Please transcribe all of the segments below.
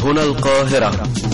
هنا القاهرة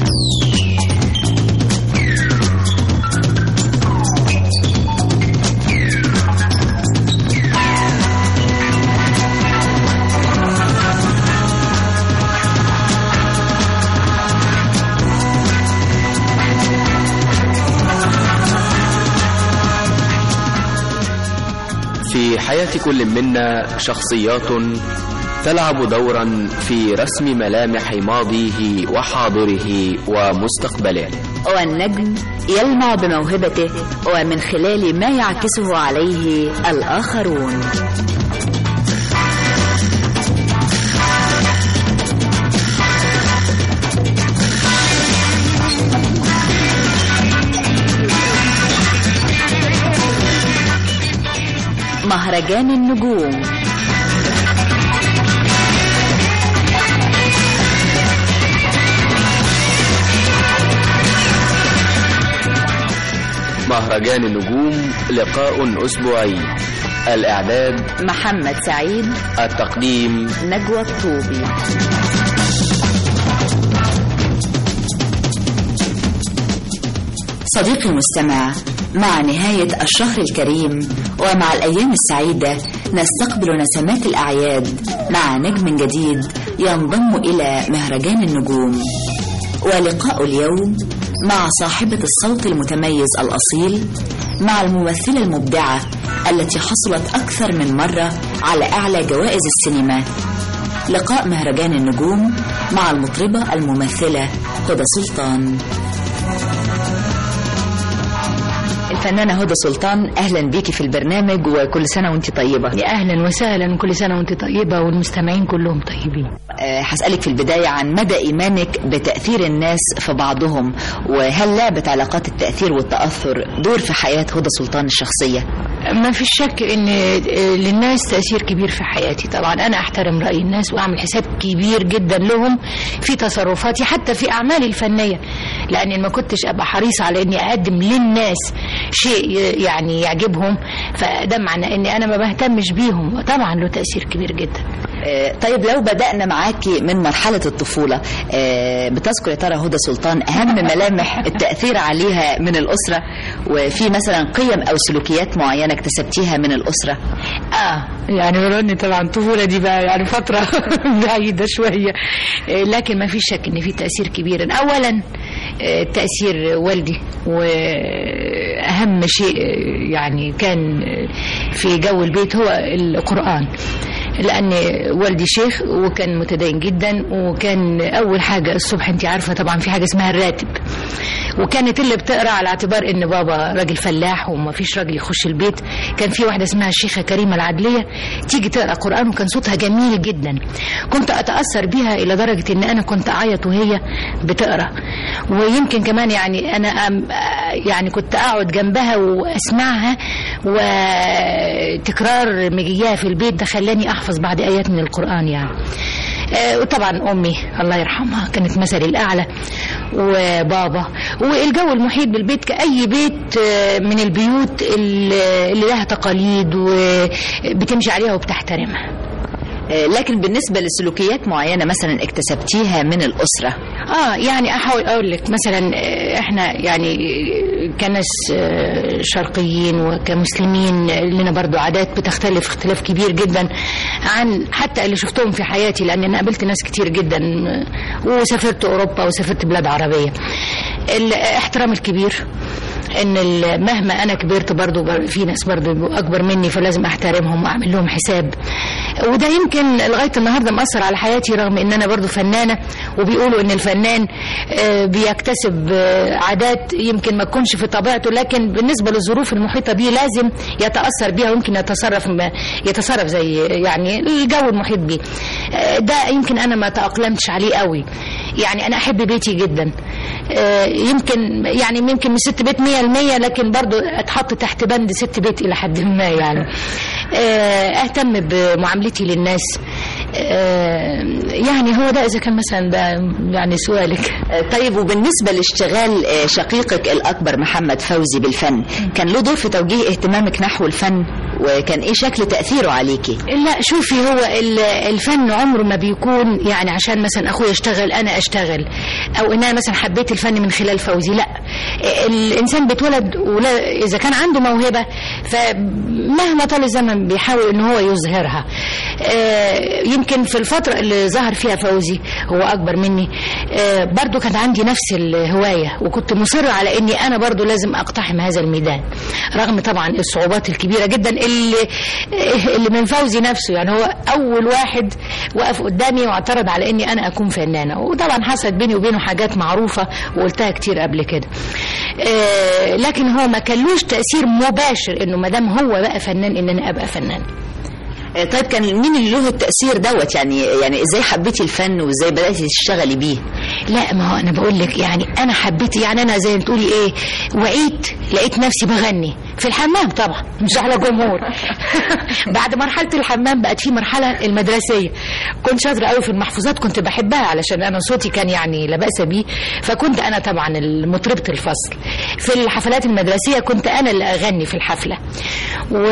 في حياة كل منا شخصيات تلعب دورا في رسم ملامح ماضيه وحاضره ومستقبله والنجم يلمع بموهبته ومن خلال ما يعكسه عليه الآخرون مهرجان النجوم مهرجان النجوم لقاء أسبوعي الإعداد محمد سعيد التقديم نجوى الطوبي صديقي المستمع مع نهاية الشهر الكريم ومع الأيام السعيدة نستقبل نسمات الأعياد مع نجم جديد ينضم إلى مهرجان النجوم ولقاء اليوم مع صاحبة الصوت المتميز الأصيل مع الممثلة المبدعة التي حصلت أكثر من مرة على أعلى جوائز السينما لقاء مهرجان النجوم مع المطربة الممثلة هدى سلطان الفنانة هدى سلطان أهلا بيكي في البرنامج وكل سنة وانت طيبة يا اهلا وسهلا كل سنه وانت طيبه والمستمعين كلهم طيبين أه، هسألك في البداية عن مدى إيمانك بتأثير الناس في بعضهم وهل لعبت علاقات التأثير والتأثر دور في حياة هدى سلطان الشخصية ما فيش شك ان للناس تاثير كبير في حياتي طبعا انا احترم راي الناس واعمل حساب كبير جدا لهم في تصرفاتي حتى في اعمالي الفنيه لان ما كنتش ابقى حريصه على اني اقدم للناس شيء ي- يعني يعجبهم فده معنى اني انا ما بهتمش بيهم طبعا له تاثير كبير جدا أه، طيب لو بدأنا معاكي من مرحلة الطفولة أه، بتذكر يا ترى هدى سلطان أهم ملامح التأثير عليها من الأسرة وفي مثلا قيم أو سلوكيات معينة اكتسبتيها من الأسرة اه يعني ولو ان طبعا الطفوله دي بقى يعني فتره بعيده شويه آه، لكن ما فيش شك ان في تاثير كبير اولا آه، تاثير والدي واهم شيء آه، يعني كان آه، في جو البيت هو القران لان والدي شيخ وكان متدين جدا وكان اول حاجه الصبح انت عارفه طبعا في حاجه اسمها الراتب وكانت اللي بتقرا على اعتبار ان بابا راجل فلاح وما فيش راجل يخش البيت كان في واحده اسمها الشيخه كريمه العدليه تيجي تقرا قران وكان صوتها جميل جدا كنت اتاثر بيها الى درجه ان انا كنت اعيط وهي بتقرا ويمكن كمان يعني انا أم- يعني كنت اقعد جنبها واسمعها وتكرار مجيها في البيت ده خلاني احفظ بعض ايات من القران يعني آه، وطبعا امي الله يرحمها كانت مثلي الاعلى وبابا والجو المحيط بالبيت كاي بيت آه، من البيوت اللي اللي لها تقاليد وبتمشي عليها وبتحترمها أه، لكن بالنسبة لسلوكيات معينة مثلا اكتسبتيها من الأسرة اه يعني احاول اقول لك مثلا آه، احنا يعني آه، كناس آه، شرقيين وكمسلمين لنا برضو عادات بتختلف اختلاف كبير جدا عن حتى اللي شفتهم في حياتي لان انا قابلت ناس كتير جدا آه، وسافرت اوروبا وسافرت بلاد عربيه الاحترام الكبير ان ال- مهما انا كبرت برضو بر- في ناس برضو بيبقوا اكبر مني فلازم احترمهم واعمل لهم حساب وده يمكن لغايه النهارده مأثر على حياتي رغم ان انا برضو فنانه وبيقولوا ان الفنان آه، بيكتسب آه، عادات يمكن ما تكونش في طبيعته لكن بالنسبه للظروف المحيطه بيه لازم يتاثر بيها ويمكن يتصرف ما- يتصرف زي يعني الجو المحيط بيه آه، ده يمكن انا ما تاقلمتش عليه قوي يعني انا احب بيتي جدا آه، يمكن يعني يمكن من ست بيت مية المية لكن برضو اتحط تحت بند ست بيت الى حد ما يعني آه، اهتم بمعاملتي للناس آه، يعني هو ده اذا كان مثلا ده يعني سؤالك أه، طيب وبالنسبة لاشتغال أه، شقيقك الأكبر محمد فوزي بالفن كان له دور في توجيه اهتمامك نحو الفن وكان ايه شكل تاثيره عليكي لا شوفي هو ال- الفن عمره ما بيكون يعني عشان مثلا اخويا اشتغل انا اشتغل او ان انا مثلا حبيت الفن من خلال فوزي لا الانسان بيتولد ولا اذا كان عنده موهبه فمهما طال الزمن بيحاول ان هو يظهرها آه، يمكن في الفتره اللي ظهر فيها فوزي هو اكبر مني آه، برضو كان عندي نفس الهوايه وكنت مصره على اني انا برضو لازم اقتحم هذا الميدان رغم طبعا الصعوبات الكبيره جدا اللي اللي من فوزي نفسه يعني هو اول واحد وقف قدامي واعترض على اني انا اكون فنانه وطبعا حصلت بيني وبينه حاجات معروفه وقلتها كتير قبل كده آه، لكن هو ما كانلوش تاثير مباشر انه ما دام هو بقى فنان ان انا ابقى فنان آه، طيب كان مين اللي له التاثير دوت يعني يعني ازاي حبيتي الفن وازاي بداتي تشتغلي بيه لا ما هو انا بقول لك يعني انا حبيت يعني انا زي ما تقولي ايه وعيت لقيت نفسي بغني في الحمام طبعا مش على جمهور بعد مرحله الحمام بقت في مرحله المدرسيه كنت شاطره قوي في المحفوظات كنت بحبها علشان انا صوتي كان يعني لا باس بيه فكنت انا طبعا مطربه الفصل في الحفلات المدرسيه كنت انا اللي اغني في الحفله و...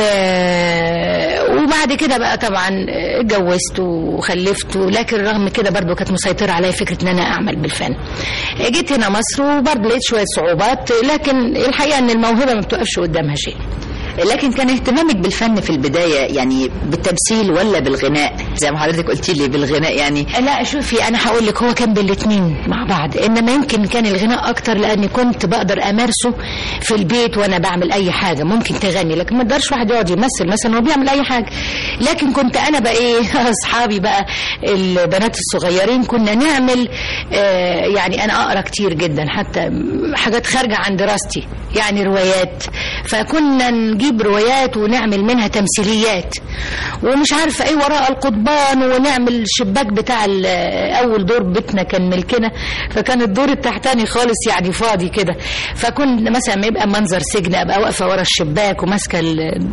وبعد كده بقى طبعا اتجوزت وخلفت لكن رغم كده برضو كانت مسيطره عليا فكره ان انا اعمل بالفن جيت هنا مصر وبرضه لقيت شويه صعوبات لكن الحقيقه ان الموهبه ما بتقفش قدامها شيء لكن كان اهتمامك بالفن في البدايه يعني بالتمثيل ولا بالغناء زي ما حضرتك قلتي لي بالغناء يعني لا شوفي انا هقول لك هو كان بالاثنين مع بعض انما يمكن كان الغناء اكتر لاني كنت بقدر امارسه في البيت وانا بعمل اي حاجه ممكن تغني لكن ما يقدرش واحد يقعد يمثل مثلا وهو بيعمل اي حاجه لكن كنت انا بقى ايه اصحابي بقى البنات الصغيرين كنا نعمل آه يعني انا اقرا كتير جدا حتى حاجات خارجه عن دراستي يعني روايات فكنا نجيب روايات ونعمل منها تمثيليات ومش عارفه ايه وراء القضبان ونعمل الشباك بتاع ال- اول دور بيتنا كان ملكنا فكان الدور التحتاني خالص يعني فاضي كده فكنت مثلا ما يبقى منظر سجن ابقى واقفه ورا الشباك وماسكه ال-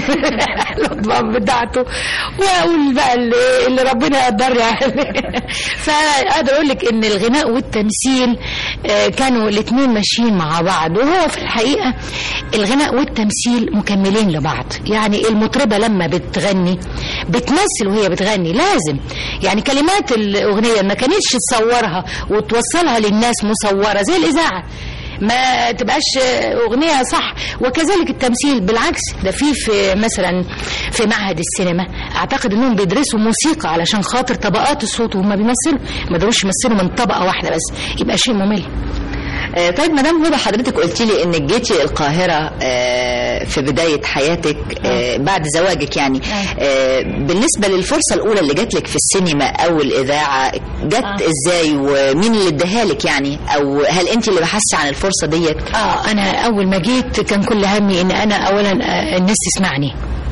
القضبان بتاعته واقول بقى اللي, اللي ربنا يقدر عليه فاقدر اقول لك ان الغناء والتمثيل آه، كانوا الاثنين ماشيين مع بعض وهو في الحقيقه الغناء والتمثيل مكملين لبعض يعني المطربه لما بتغني بتمثل وهي بتغني لازم يعني كلمات الاغنيه ما كانتش تصورها وتوصلها للناس مصوره زي الاذاعه ما تبقاش اغنيه صح وكذلك التمثيل بالعكس ده في في مثلا في معهد السينما اعتقد انهم بيدرسوا موسيقى علشان خاطر طبقات الصوت وهم بيمثلوا ما يقدروش يمثلوا من طبقه واحده بس يبقى شيء ممل آه، طيب مدام هدى حضرتك قلتي لي انك جيتي القاهره آه، في بدايه حياتك آه، بعد زواجك يعني آه، بالنسبه للفرصه الاولى اللي جات لك في السينما او الاذاعه جت ازاي ومين اللي اداها لك يعني او هل انت اللي بحثتي عن الفرصه ديت اه انا اول ما جيت كان كل همي ان انا اولا آه، الناس تسمعني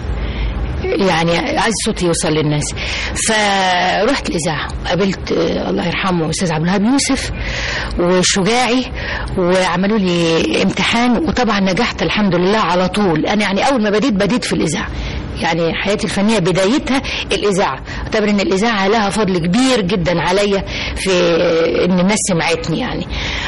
يعني عايز صوتي يوصل للناس فرحت الاذاعه قابلت آه، الله يرحمه استاذ عبد الوهاب يوسف وشجاعي وعملوا لي امتحان وطبعا نجحت الحمد لله على طول انا يعني اول ما بديت بديت في الاذاعه يعني حياتي الفنيه بدايتها الاذاعه اعتبر ان الاذاعه لها فضل كبير جدا عليا في ان الناس سمعتني يعني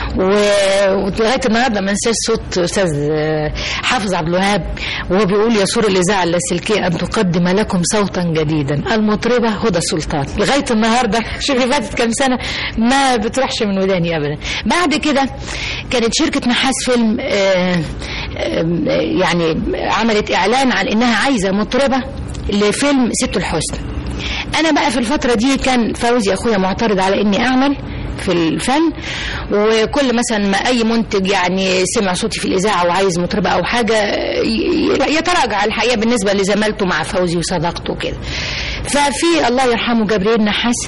و- ولغايه النهارده ما انساش صوت استاذ آه، حافظ عبد الوهاب وهو بيقول يسور الاذاعه اللاسلكيه ان تقدم لكم صوتا جديدا المطربه هدى سلطان لغايه النهارده شوفي فاتت كام سنه ما بتروحش من وداني ابدا بعد كده كانت شركه نحاس فيلم آه، آم، يعني عملت اعلان عن انها عايزه مطربه لفيلم ست الحسن انا بقى في الفتره دي كان فوزي اخويا معترض على اني اعمل في الفن وكل مثلا ما اي منتج يعني سمع صوتي في الاذاعه وعايز مطربه او حاجه ي- يتراجع الحقيقه بالنسبه لزمالته مع فوزي وصداقته وكده ففي الله يرحمه جبريل نحاس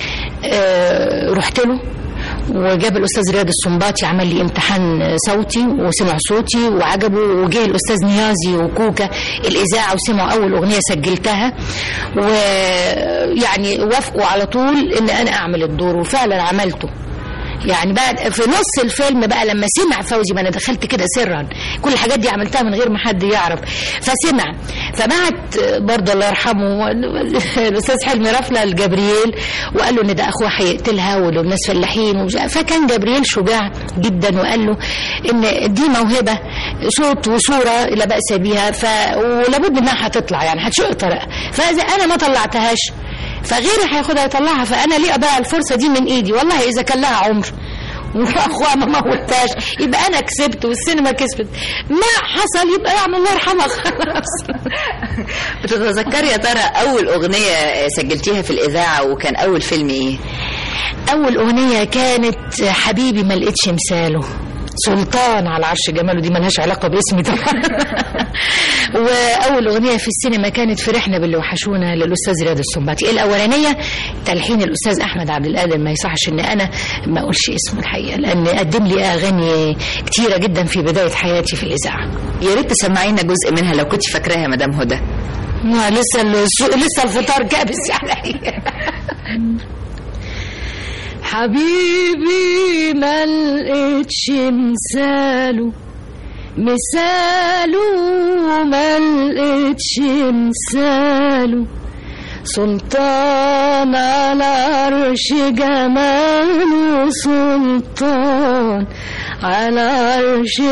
آه، رحت له وجاب الاستاذ رياض السنباطي عمل لي امتحان صوتي وسمع صوتي وعجبه وجه الاستاذ نيازي وكوكا الاذاعه وسمعوا اول اغنيه سجلتها ويعني وافقوا على طول ان انا اعمل الدور وفعلا عملته يعني بعد في نص الفيلم بقى لما سمع فوزي ما انا دخلت كده سرا كل الحاجات دي عملتها من غير ما حد يعرف فسمع فبعت برضه الله يرحمه الاستاذ حلمي رفله لجبريل وقال له ان ده اخوه هيقتلها ودول ناس فلاحين ومش عارف. فكان جبريل شجاع جدا وقال له ان دي موهبه صوت وصوره لا باس بها ف ولابد انها هتطلع يعني هتشق طريقها فاذا انا ما طلعتهاش فغيري هياخدها يطلعها فانا ليه اضيع الفرصه دي من ايدي والله اذا كان لها عمر واخوها ما موتهاش يبقى انا كسبت والسينما كسبت ما حصل يبقى يعني الله يرحمها خلاص بتتذكري يا ترى اول اغنيه سجلتيها في الاذاعه وكان اول فيلم ايه اول اغنيه كانت حبيبي ما لقيتش مثاله سلطان على عرش جماله دي ملهاش علاقه باسمي طبعا واول اغنيه في السينما كانت فرحنا باللي وحشونا للاستاذ رياض السنباطي الاولانيه تلحين الاستاذ احمد عبد القادر ما يصحش ان انا ما اقولش اسمه الحقيقه لان قدم لي اغاني كتيره جدا في بدايه حياتي في الاذاعه يا ريت تسمعينا جزء منها لو كنت فاكراها يا مدام هدى ما لسه السوق لسه الفطار كابس عليا حبيبي ما لقيتش مثاله مثاله ما لقيتش مثاله سلطان على عرش جماله سلطان على عرش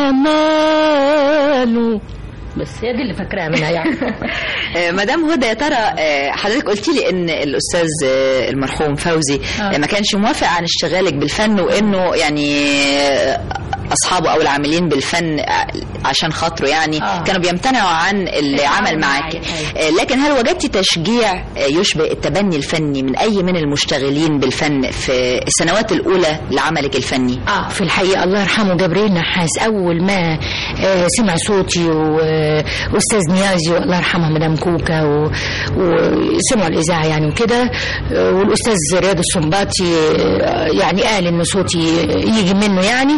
جماله بس هي دي اللي فاكراها منها يعني مدام هدى يا ترى حضرتك قلتي لي ان الاستاذ المرحوم فوزي آه. ما كانش موافق عن اشتغالك بالفن وانه يعني اصحابه او العاملين بالفن عشان خاطره يعني آه. كانوا بيمتنعوا عن العمل معاك معايا، لكن هل وجدتي تشجيع يشبه التبني الفني من اي من المشتغلين بالفن في السنوات الاولى لعملك الفني اه في الحقيقه الله يرحمه جبريل نحاس اول ما آه سمع صوتي و- واستاذ نيازي والله يرحمها مدام كوكا و- وسمعوا الاذاعه يعني وكده آه، والاستاذ رياض السنباطي آه، يعني قال ان صوتي يجي منه يعني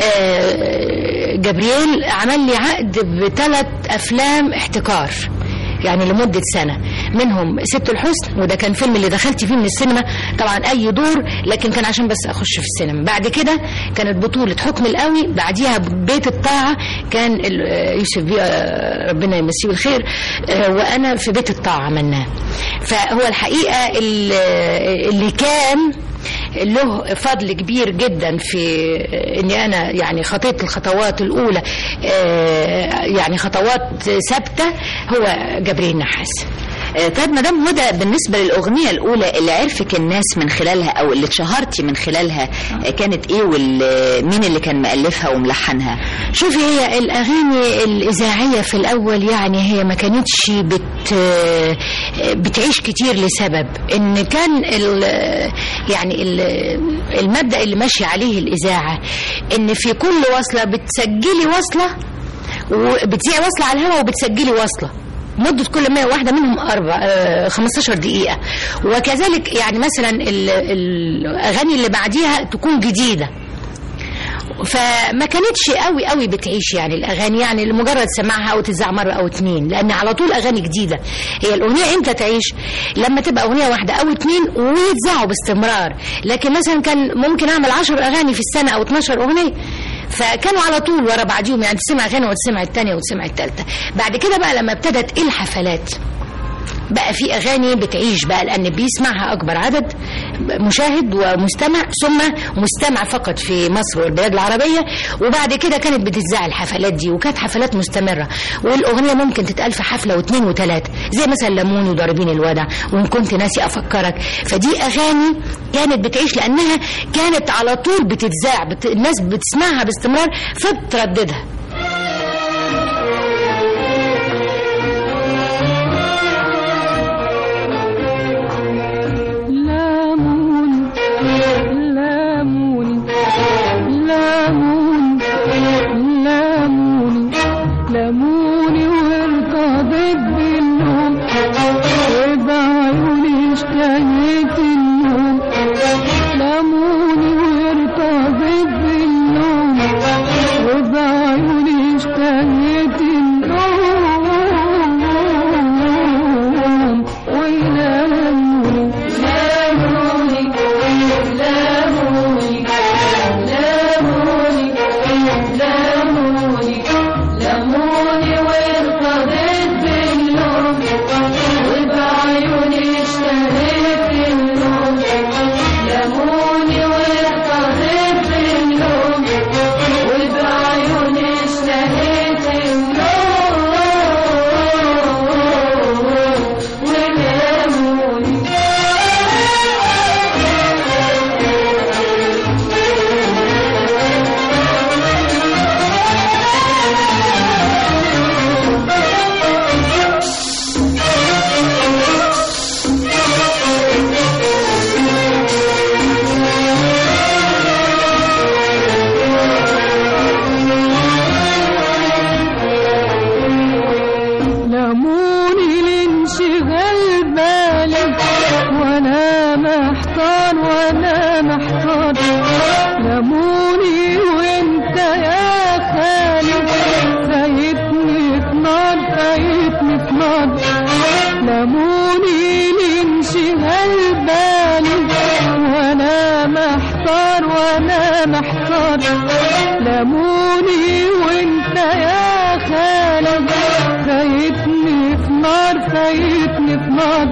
آه، جبريل عمل لي عقد بثلاث افلام احتكار يعني لمدة سنة منهم ست الحسن وده كان فيلم اللي دخلت فيه من السينما طبعا أي دور لكن كان عشان بس أخش في السينما بعد كده كانت بطولة حكم القوي بعديها بيت الطاعة كان ال- آه، يوسف بيه آه، ربنا يمسيه بالخير آه، وأنا في بيت الطاعة عملناه فهو الحقيقة ال- آه، اللي كان له فضل كبير جدا في اني انا يعني خطيت الخطوات الاولى آه، يعني خطوات ثابته هو جبريل نحاس آه، طيب مدام هدى بالنسبة للأغنية الأولى اللي عرفك الناس من خلالها أو اللي اتشهرتي من خلالها آه، كانت إيه ومين اللي كان مؤلفها وملحنها؟ شوفي هي الاغاني الاذاعيه في الاول يعني هي ما كانتش بت بتعيش كتير لسبب ان كان ال يعني ال المبدا اللي ماشي عليه الاذاعه ان في كل وصله بتسجلي وصله وبتذيعي وصله على الهواء وبتسجلي وصله مدة كل ما واحدة منهم أربع آه، 15 دقيقة وكذلك يعني مثلا ال- الأغاني اللي بعديها تكون جديدة فما كانتش قوي قوي بتعيش يعني الاغاني يعني لمجرد سماعها او تذاع مره او اتنين لان على طول اغاني جديده هي الاغنيه امتى تعيش لما تبقى اغنيه واحده او اتنين ويتذاعوا باستمرار لكن مثلا كان ممكن اعمل 10 اغاني في السنه او 12 اغنيه فكانوا على طول ورا بعضيهم يعني تسمع غنى وتسمع الثانيه وتسمع الثالثه بعد كده بقى لما ابتدت الحفلات بقى في اغاني بتعيش بقى لان بيسمعها اكبر عدد مشاهد ومستمع ثم مستمع فقط في مصر والبلاد العربيه وبعد كده كانت بتتذاع الحفلات دي وكانت حفلات مستمره والاغنيه ممكن تتقال في حفله واثنين وثلاثه زي مثلا لموني وضاربين الودع وان كنت ناسي افكرك فدي اغاني كانت بتعيش لانها كانت على طول بتتذاع بت... الناس بتسمعها باستمرار فبترددها لامون لامون لامون لامون لاموني وارتضيت بالنوم وبعيوني اشتهيت النوم لاموني وارتضيت بالنوم وبعيوني النار لموني وانت يا خالد فايتني في نار فايتني في نار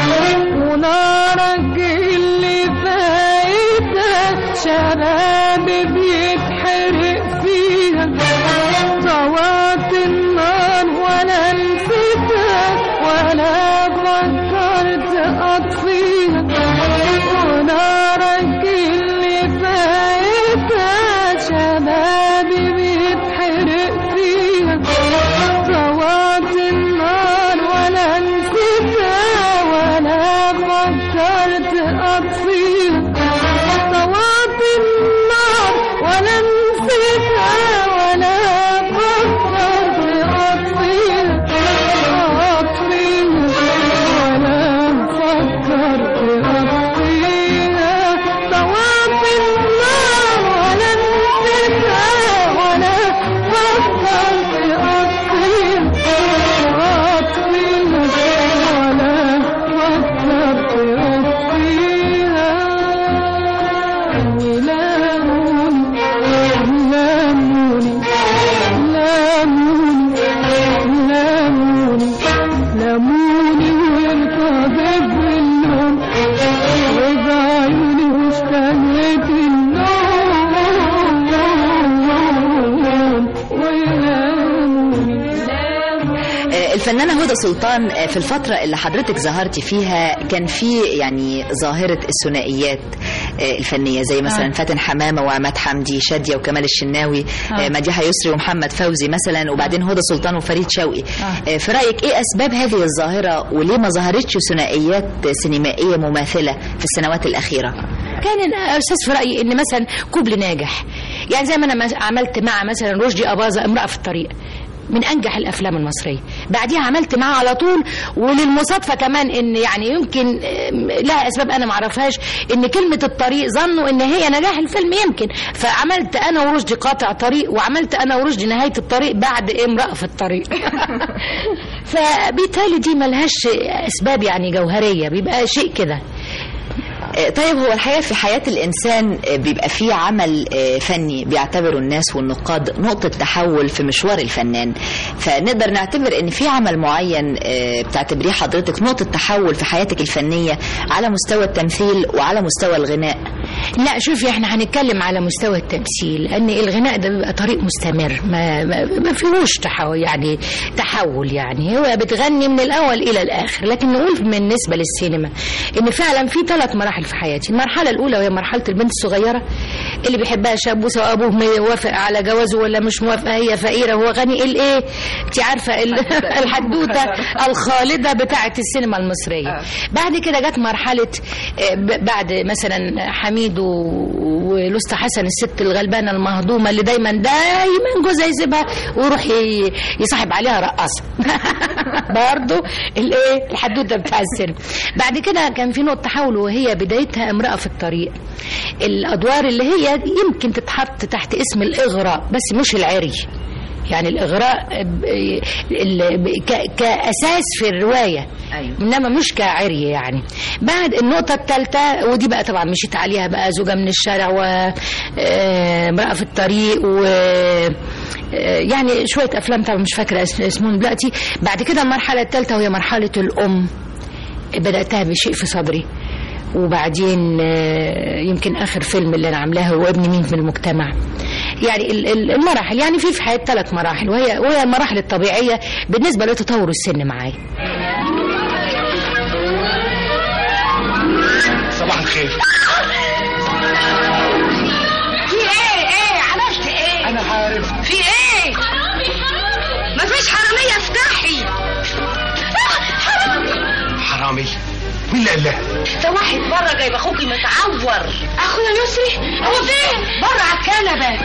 ونارك اللي فايتة شبابي بيتحرق فيها طوات النار ولا نسيتها ولا فكرت اطفيها ونارك اللي فايتها شبابي بيتحرق فيها طوات النار ولا نسيتها ولا فكرت اطفيها طوات النار ولا نسيتها ولا فكرت اطفيها اطفيها ولا فكرت اطفيها طوات النار ولا نسيتها ولا فكرت اطفيها اطفيها ولا فكرت اطفيها ولاموني لاموني لاموني لاموني لاموني وارتضيت بالنوم وبعيوني اشتهيت النوم ولاموني آه، الفنانة هدى سلطان آه، في الفترة اللي حضرتك ظهرتي فيها كان في يعني ظاهرة الثنائيات آه، الفنية زي مثلا آه. فاتن حمامة وعماد حمدي شادية وكمال الشناوي آه. آه، مديحة يسري ومحمد فوزي مثلا وبعدين هدى سلطان وفريد شوقي آه، في رأيك ايه أسباب هذه الظاهرة وليه ما ظهرتش ثنائيات سينمائية مماثلة في السنوات الأخيرة؟ كان استاذ في رايي ان مثلا كوبل ناجح يعني زي ما انا مس- عملت مع مثلا رشدي اباظه امراه في الطريق من انجح الافلام المصريه بعديها عملت معاه على طول وللمصادفه كمان ان يعني يمكن آم، لها اسباب انا ما اعرفهاش ان كلمه الطريق ظنوا ان هي نجاح الفيلم يمكن فعملت انا ورشدي قاطع طريق وعملت انا ورشدي نهايه الطريق بعد امراه في الطريق فبالتالي دي ملهاش اسباب يعني جوهريه بيبقى شيء كده آه، طيب هو الحقيقة في حياة الإنسان آه، بيبقى فيه عمل آه، فني بيعتبره الناس والنقاد نقطة تحول في مشوار الفنان فنقدر نعتبر إن في عمل معين آه، بتعتبريه حضرتك نقطة تحول في حياتك الفنية على مستوى التمثيل وعلى مستوى الغناء لا شوفي احنا هنتكلم على مستوى التمثيل لان الغناء ده بيبقى طريق مستمر ما ما, ما فيهوش تحول يعني تحول يعني هو بتغني من الاول الى الاخر لكن نقول بالنسبه للسينما ان فعلا في ثلاث مراحل في حياتي المرحله الاولى وهي مرحله البنت الصغيره اللي بيحبها شاب سواء ابوه موافق على جوازه ولا مش موافقه هي فقيره وهو غني الايه انت عارفه ال- الحدوته الخالده بتاعه السينما المصريه بعد كده جت مرحله آه، ب- بعد مثلا حميد و- ولسطى حسن الست الغلبانه المهضومه اللي دايما دايما جوزها يسيبها ويروح ي- يصاحب عليها رقاصه برضه الايه الحدوته بتاع السينما بعد كده كان في نقطه تحول وهي بدايتها امراه في الطريق الادوار اللي هي يمكن تتحط تحت اسم الاغراء بس مش العري يعني الاغراء ب- ال- ب- ك- كاساس في الروايه أيوة. انما مش كعري يعني بعد النقطه الثالثه ودي بقى طبعا مشيت عليها بقى زوجه من الشارع وامراه في الطريق و آه، يعني شويه افلام طبعا مش فاكره اس- اسمهم دلوقتي بعد كده المرحله الثالثه وهي مرحله الام بداتها بشيء في صدري وبعدين آه، يمكن اخر فيلم اللي انا عاملاه هو ابن مين في المجتمع يعني ال- ال- المراحل يعني في في حياتي ثلاث مراحل وهي وهي المراحل الطبيعيه بالنسبه لتطور السن معايا صباح الخير في ايه ايه عملت ايه انا عارف في ايه مفيش حرامية افتحي حرامي مين اللي قال لها ده واحد بره جايب اخوكي متعور اخويا يسري هو فين بره على الكنبه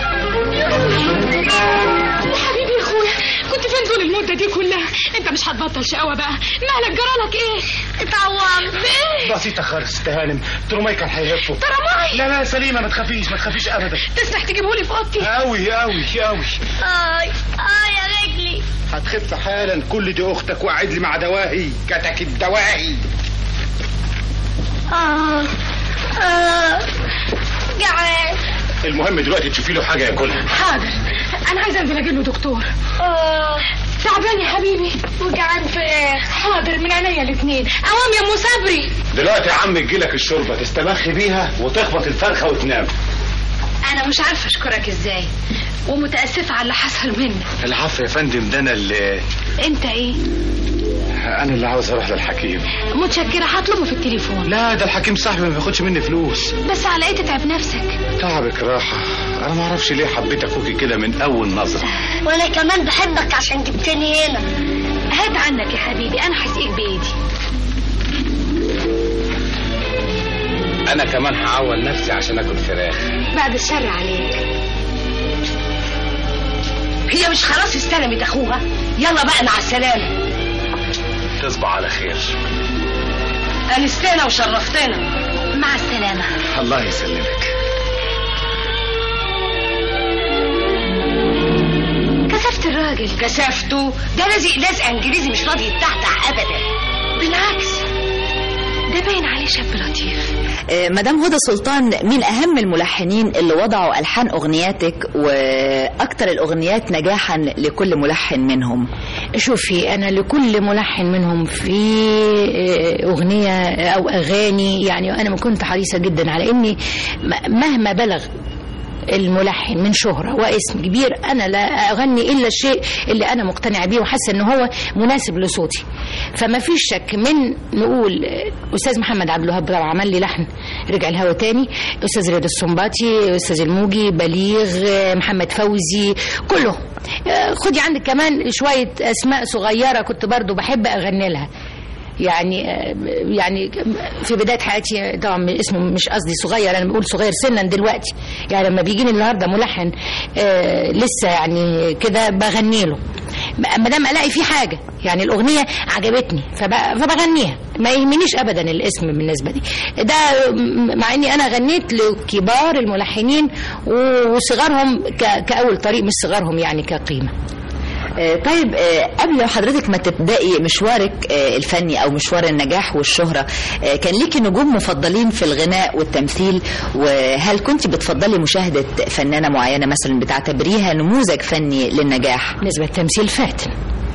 يا حبيبي يا اخويا كنت فين طول المده دي كلها انت مش هتبطل شقاوه بقى مالك جرالك ايه اتعورت بايه بسيطة خالص تهانم ترماي كان هيهفه ترماي لا لا سليمة ما تخافيش ما تخافيش ابدا تسمح تجيبهولي في اوضتي قوي قوي قوي اي اي يا رجلي هتخف حالا كل دي اختك وقعد لي مع دواهي كتك الدواهي اه اه جعان المهم دلوقتي تشوفي له حاجه ياكلها حاضر انا عايزه انزل اجيب له دكتور اه تعبان يا حبيبي وجعان فراخ حاضر من عينيا الاثنين قوام يا ام صبري دلوقتي يا عم تجيلك الشوربه تستمخي بيها وتخبط الفرخه وتنام انا مش عارفه اشكرك ازاي ومتاسفه على اللي حصل منك العفو يا فندم ده انا اللي انت ايه انا اللي عاوز اروح للحكيم متشكره هطلبه في التليفون لا ده الحكيم صاحبي ما بياخدش مني فلوس بس على ايه تتعب نفسك تعبك راحه انا ما اعرفش ليه حبيت اخوكي كده من اول نظره وانا كمان بحبك عشان جبتني هنا هات عنك يا حبيبي انا هسقيك بايدي انا كمان هعول نفسي عشان اكل فراخ بعد الشر عليك هي مش خلاص استلمت اخوها يلا بقى مع السلامه تصبح على خير انستنا وشرفتنا مع السلامه الله يسلمك كسفت الراجل كشفته ده لازق لازق انجليزي مش راضي يتحتح ابدا بالعكس ده باين عليه شاب لطيف آه، مدام هدى سلطان من أهم الملحنين اللي وضعوا ألحان أغنياتك وأكثر الأغنيات نجاحا لكل ملحن منهم شوفي انا لكل ملحن منهم في آه، اغنيه او اغاني يعني انا ما كنت حريصه جدا على اني م- مهما بلغ الملحن من شهرة واسم كبير أنا لا أغني إلا الشيء اللي أنا مقتنعة بيه وحاسة إن هو مناسب لصوتي فما فيش شك من نقول آه، أستاذ محمد عبد الوهاب طبعا عمل لي لحن رجع الهوا تاني أستاذ رياض السنباطي أستاذ الموجي بليغ آه، محمد فوزي كله آه، خدي عندك كمان شوية أسماء صغيرة كنت برضو بحب أغني لها يعني يعني في بدايه حياتي طبعا اسمه مش قصدي صغير انا بقول صغير سنا دلوقتي يعني لما بيجيني النهارده ملحن آه لسه يعني كده بغني له ما دام الاقي فيه حاجه يعني الاغنيه عجبتني فب- فبغنيها ما يهمنيش ابدا الاسم بالنسبه لي ده م- مع اني انا غنيت لكبار الملحنين وصغارهم ك- كاول طريق مش صغارهم يعني كقيمه آه، طيب آه، قبل حضرتك ما تبدأي مشوارك آه، الفني أو مشوار النجاح والشهرة آه، كان ليكي نجوم مفضلين في الغناء والتمثيل وهل كنت بتفضلي مشاهدة فنانة معينة مثلا بتعتبريها نموذج فني للنجاح بالنسبة للتمثيل فاتن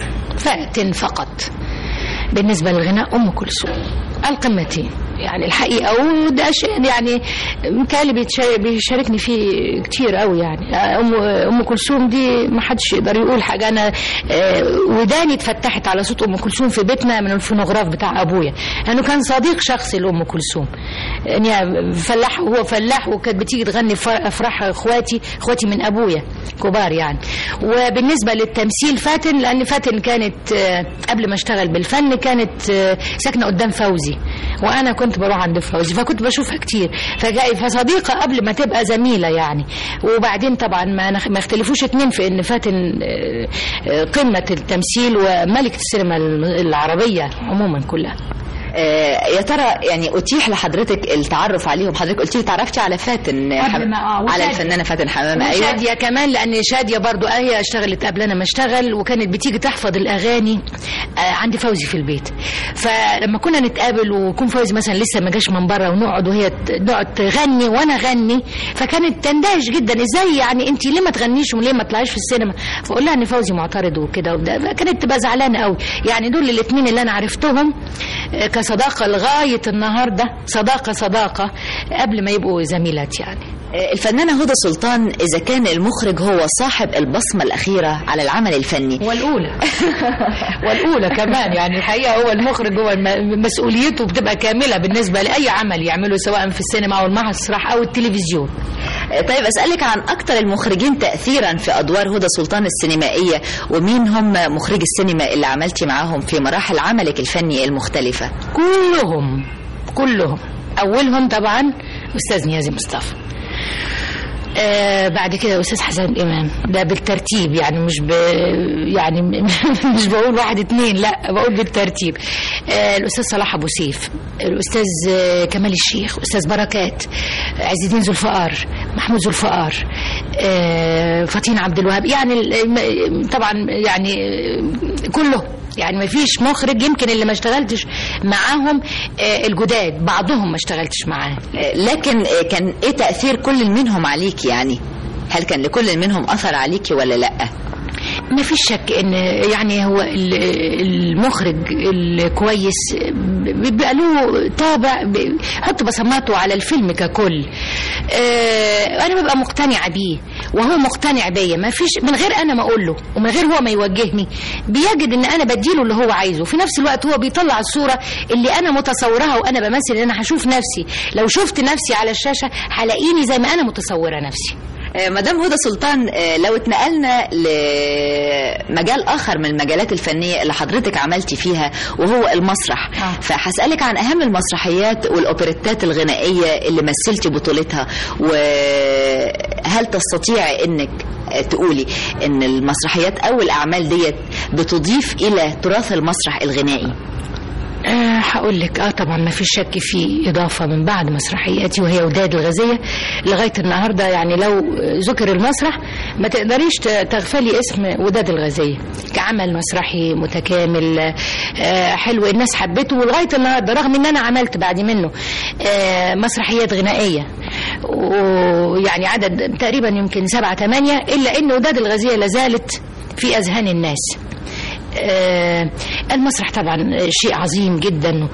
فاتن فقط بالنسبة للغناء أم كلثوم القمتين يعني الحقيقة وده شيء يعني متهيألي بيتشا- بيشاركني فيه كتير قوي يعني أم أم كلثوم دي ما حدش يقدر يقول حاجة أنا آه، وداني اتفتحت على صوت أم كلثوم في بيتنا من الفونوغراف بتاع أبويا لأنه كان صديق شخصي لأم كلثوم يعني فلاح وهو فلاح وكانت بتيجي تغني في أفراح إخواتي إخواتي من أبويا كبار يعني وبالنسبة للتمثيل فاتن لأن فاتن كانت آه، قبل ما اشتغل بالفن كانت آه، ساكنة قدام فوزي وأنا كنت بروح عند فوزي فكنت بشوفها كتير فجاي فصديقة قبل ما تبقى زميلة يعني وبعدين طبعا ما نخ- ما اختلفوش اتنين في ان فاتن آه، آه، قمة التمثيل وملكة السينما العربية عموما كلها آه، يا ترى يعني أتيح لحضرتك التعرف عليهم حضرتك قلتي تعرفتي على فاتن قبل حم- ما- آه، على وشادية. الفنانة فاتن حمامة أيوة وشادية كمان لأن شادية برضو هي اشتغلت قبل أنا ما اشتغل وكانت بتيجي تحفظ الأغاني آه، عند فوزي في البيت فلما كنا نتقابل ويكون فوزي مثلا لسه ما جاش من بره ونقعد وهي ت- نقعد تغني وأنا أغني فكانت تندهش جدا إزاي يعني أنت ليه ما تغنيش وليه ما تطلعيش في السينما فأقول لها إن فوزي معترض وكده وده فكانت تبقى زعلانة قوي يعني دول الاثنين اللي أنا عرفتهم آه، كصداقة لغاية النهاردة صداقة صداقة قبل ما يبقوا زميلات يعني آه، الفنانة هدى سلطان إذا كان المخرج هو صاحب البصمة الأخيرة على العمل الفني والاولى والاولى كمان يعني الحقيقه هو المخرج هو الم- مسؤوليته بتبقى كامله بالنسبه لاي عمل يعمله سواء في السينما او المسرح او التلفزيون آه، طيب أسألك عن أكثر المخرجين تأثيرا في أدوار هدى سلطان السينمائية ومين هم مخرجي السينما اللي عملتي معاهم في مراحل عملك الفني المختلفة كلهم كلهم اولهم طبعا استاذ نيازي مصطفى آه بعد كده استاذ حسن امام ده بالترتيب يعني مش ب يعني مش بقول واحد اتنين لا بقول بالترتيب آه الاستاذ صلاح ابو سيف الاستاذ آه، كمال الشيخ استاذ بركات عز الدين ذو الفقار محمود ذو الفقار آه فطين عبد الوهاب يعني ال- طبعا يعني آه، كله يعني ما فيش مخرج يمكن اللي ما اشتغلتش معاهم آه، الجداد بعضهم ما اشتغلتش معاه آه، لكن آه، كان ايه تأثير كل منهم عليك يعني هل كان لكل منهم أثر عليك ولا لا ما فيش شك ان يعني هو ال- المخرج الكويس بيبقى له طابع بيحط بصماته على الفيلم ككل آه، انا ببقى مقتنعه بيه وهو مقتنع بيا ما فيش من غير انا ما اقول له ومن غير هو ما يوجهني بيجد ان انا بديله اللي هو عايزه في نفس الوقت هو بيطلع الصوره اللي انا متصورها وانا بمثل ان انا هشوف نفسي لو شفت نفسي على الشاشه هلاقيني زي ما انا متصوره نفسي آه، مدام هدى سلطان آه، لو اتنقلنا لمجال آخر من المجالات الفنية اللي حضرتك عملتي فيها وهو المسرح آه. فهسألك عن أهم المسرحيات والأوبريتات الغنائية اللي مثلتي بطولتها وهل تستطيعي أنك آه، تقولي أن المسرحيات أو الأعمال ديت بتضيف إلى تراث المسرح الغنائي أه هقول لك اه طبعا ما فيش شك في اضافه من بعد مسرحياتي وهي وداد الغازيه لغايه النهارده يعني لو ذكر المسرح ما تقدريش ت- تغفلي اسم وداد الغازيه كعمل مسرحي متكامل آه حلو الناس حبته ولغايه النهارده رغم ان انا عملت بعد منه آه مسرحيات غنائيه ويعني عدد تقريبا يمكن سبعة ثمانية إلا أن وداد الغازية لازالت في أذهان الناس آه، المسرح طبعا شيء عظيم جدا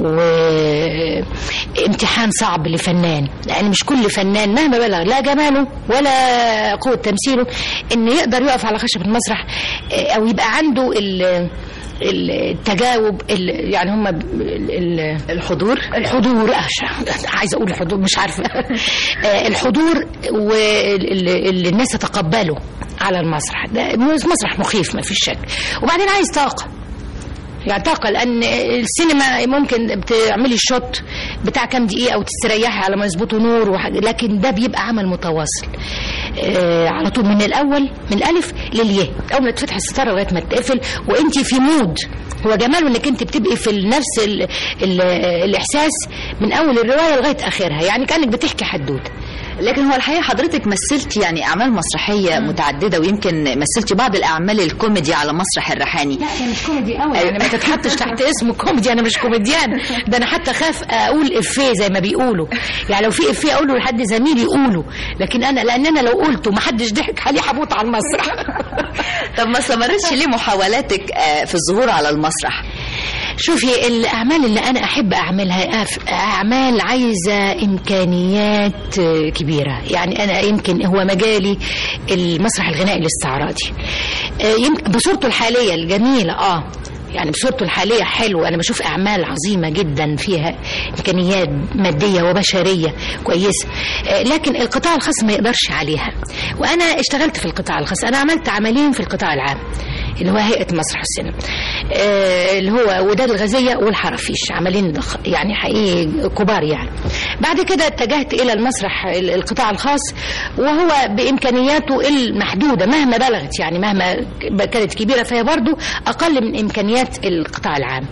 وامتحان صعب لفنان لان مش كل فنان مهما بلغ لا جماله ولا قوه تمثيله ان يقدر يقف على خشب المسرح آه، او يبقى عنده ال- التجاوب ال- يعني هم الحضور الحضور أش- عايزه اقول الحضور مش عارفه آه، الحضور واللي الناس تتقبله على المسرح ده مسرح مخيف ما فيش شك وبعدين عايز طاقه يعني طاقه لان السينما ممكن بتعملي الشوت بتاع كام دقيقه وتستريحي على ما يظبطوا نور وحاجة لكن ده بيبقى عمل متواصل آه على طول من الاول من الالف للياء اول ما تفتح الستاره لغايه ما تقفل وانت في مود هو جماله انك انت بتبقي في نفس ال ال الاحساس من اول الروايه لغايه اخرها يعني كانك بتحكي حدوته لكن هو الحقيقه حضرتك مثلتي يعني اعمال مسرحيه متعدده ويمكن مثلتي بعض الاعمال الكوميدي على مسرح الريحاني لا ده مش كوميدي قوي يعني ما تتحطش تحت اسم كوميدي انا مش كوميديان ده انا حتى خاف اقول افيه زي ما بيقولوا يعني لو في افيه اقوله لحد زميلي يقوله لكن انا لان انا لو قلته ما حدش ضحك عليه هموت على المسرح طب ما استمرتش ليه محاولاتك آه، في الظهور على المسرح شوفي الاعمال اللي انا احب اعملها أف- اعمال عايزه امكانيات آه، كبيره يعني انا يمكن هو مجالي المسرح الغنائي الاستعراضي آه، يمكن بصورته الحاليه الجميله اه يعني بصورته الحالية حلو أنا بشوف أعمال عظيمة جدا فيها إمكانيات مادية وبشرية كويسة آه، لكن القطاع الخاص ما يقدرش عليها وأنا اشتغلت في القطاع الخاص أنا عملت عملين في القطاع العام اللي هو هيئة مسرح السينما آه، اللي هو وداد الغازية والحرافيش عملين ضخ يعني حقيقي كبار يعني بعد كده اتجهت إلى المسرح ال- القطاع الخاص وهو بإمكانياته المحدودة مهما بلغت يعني مهما كانت كبيرة فهي برضو أقل من إمكانيات القطاع العام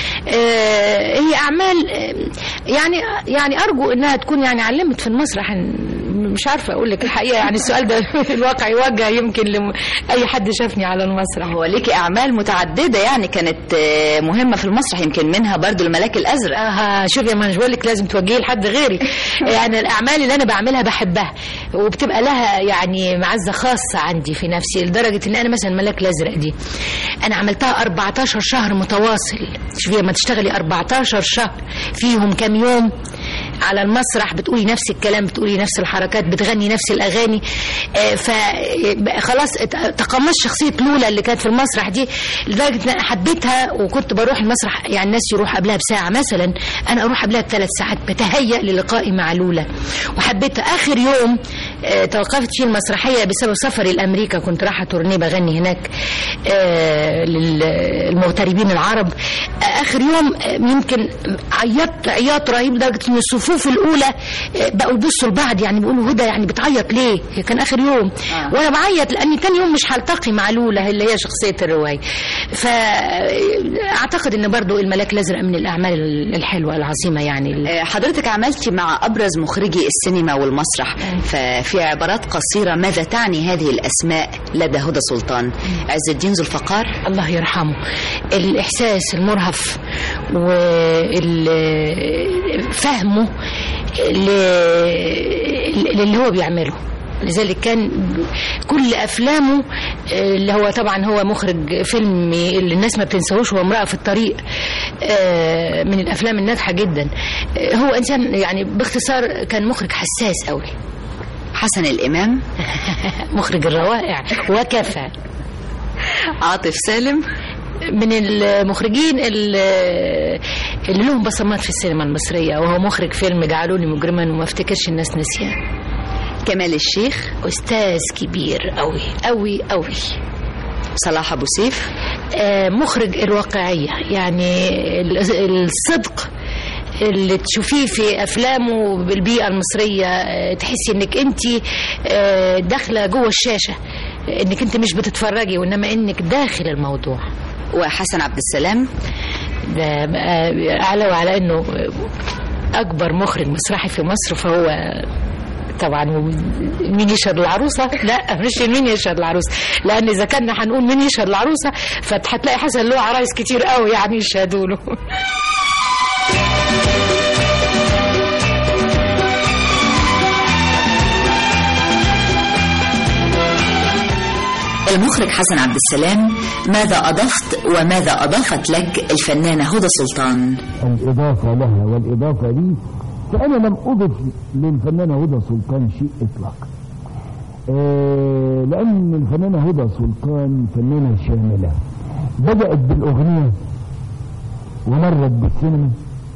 آه، هي أعمال آه، يعني يعني أرجو إنها تكون يعني علمت في المسرح إن- مش عارفة أقول لك الحقيقة يعني السؤال ده في الواقع يوجه يمكن لأي حد شافني على المسرح هو ليكي اعمال متعدده يعني كانت آه، مهمه في المسرح يمكن منها برضو الملاك الازرق اه شوفي ما مش بقول لك لازم توجهي لحد غيري يعني الاعمال اللي انا بعملها بحبها وبتبقى لها يعني معزه خاصه عندي في نفسي لدرجه ان انا مثلا ملاك الازرق دي انا عملتها 14 شهر متواصل شوفي لما تشتغلي 14 شهر فيهم كام يوم على المسرح بتقولي نفس الكلام بتقولي نفس الحركات بتغني نفس الاغاني آه، فخلاص تقمصت شخصيه لولا اللي كانت في المسرح دي لدرجه ان انا حبيتها وكنت بروح المسرح يعني الناس يروح قبلها بساعه مثلا انا اروح قبلها بثلاث ساعات بتهيأ للقائي مع لولا وحبيتها اخر يوم آه، توقفت فيه المسرحيه بسبب سفري لامريكا كنت رايحه تورنيه بغني هناك آه، للمغتربين العرب آه، اخر يوم آه، يمكن عيطت عياط رهيب لدرجه ان الصفوف الاولى آه، بقوا يبصوا لبعض يعني بيقولوا هدى يعني بتعيط ليه؟ هي كان اخر يوم آه. وانا بعيط لاني تاني يوم مش هلتقي مع لولا اللي هي شخصيه الروايه فاعتقد ان برضو الملاك الازرق من الاعمال الحلوه العظيمه يعني آه، حضرتك عملتي مع ابرز مخرجي السينما والمسرح ففي في عبارات قصيرة ماذا تعني هذه الأسماء لدى هدى سلطان عز الدين ذو الفقار الله يرحمه الإحساس المرهف وفهمه للي هو بيعمله لذلك كان كل افلامه آه، اللي هو طبعا هو مخرج فيلم اللي الناس ما بتنساهوش هو امراه في الطريق آه، من الافلام الناجحه جدا آه، هو انسان يعني باختصار كان مخرج حساس قوي حسن الإمام مخرج الروائع وكفى عاطف سالم من المخرجين اللي اللي لهم بصمات في السينما المصرية وهو مخرج فيلم جعلوني مجرما وما افتكرش الناس نسيان كمال الشيخ أستاذ كبير قوي قوي قوي صلاح أبو سيف آه، مخرج الواقعية يعني ال- الصدق اللي تشوفيه في افلامه بالبيئه المصريه آه، تحسي انك انت آه، داخله جوه الشاشه انك انت مش بتتفرجي وانما انك داخل الموضوع وحسن عبد السلام ده بقى اعلى وعلى انه اكبر مخرج مسرحي في مصر فهو طبعا مين يشهد العروسه لا مش مين يشهد العروسه لان اذا كنا هنقول مين يشهد العروسه فهتلاقي حسن له عرايس كتير قوي يعني يشهدوا له المخرج حسن عبد السلام ماذا أضفت وماذا أضافت لك الفنانة هدى سلطان الإضافة لها والإضافة لي فأنا لم أضف للفنانة هدى سلطان شيء إطلاقا آه، لأن الفنانة هدى سلطان فنانة شاملة بدأت بالأغنية ومرت بالسينما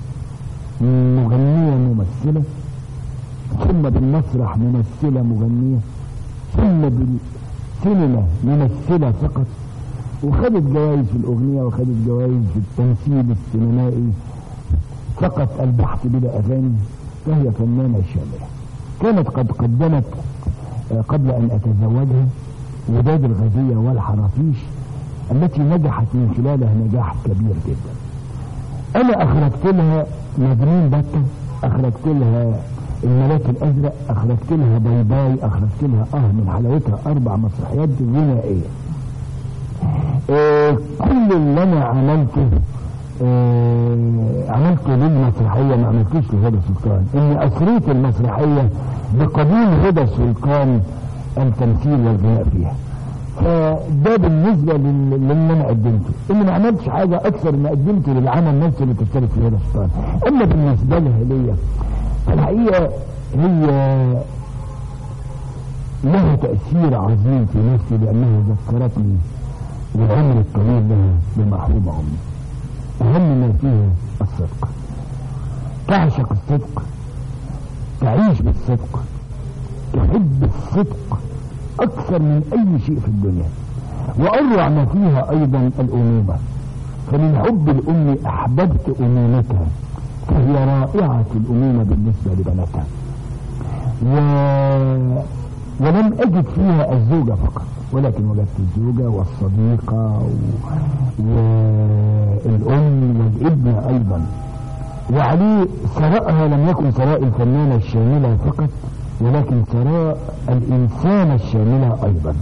مغنية ممثلة ثم بالمسرح ممثلة مغنية ثم بالسينما ممثلة فقط وخدت جوائز في الأغنية وخدت جوائز في التمثيل السينمائي فقط البحث بلا أغاني فهي فنانة شاملة كانت قد قدمت آه، قبل أن أتزوجها وداد الغزية والحرافيش التي نجحت من خلالها نجاح كبير جدا أنا أخرجت لها مجنون بطة أخرجت لها الملاك الأزرق أخرجت لها باي باي أخرجت لها أه من حلاوتها أربع مسرحيات غنائية آه، كل اللي أنا عملته آه، عملته للمسرحية ما عملتوش لهدى سلطان إني أسريت المسرحية بقبول هدى سلطان التمثيل والغناء فيها فده بالنسبة لل- للي أنا قدمته إني ما عملتش حاجة أكثر ما قدمته للعمل نفسه اللي تشترك فيه هدى سلطان أما بالنسبة لها ليا فالحقيقة هي لها تأثير عظيم في نفسي لأنها ذكرتني بالعمر الطويل لها بمحرومة أمي أهم ما فيها الصدق تعشق الصدق تعيش بالصدق تحب الصدق أكثر من أي شيء في الدنيا وأروع ما فيها أيضا الأمومة فمن حب الأم أحببت أمومتها فهي رائعة الأمومة بالنسبة لبناتها و... ولم أجد فيها الزوجة فقط ولكن وجدت الزوجة والصديقة و... والأم والابنة أيضا وعليه ثراءها لم يكن ثراء الفنانة الشاملة فقط ولكن ثراء الإنسان الشاملة أيضا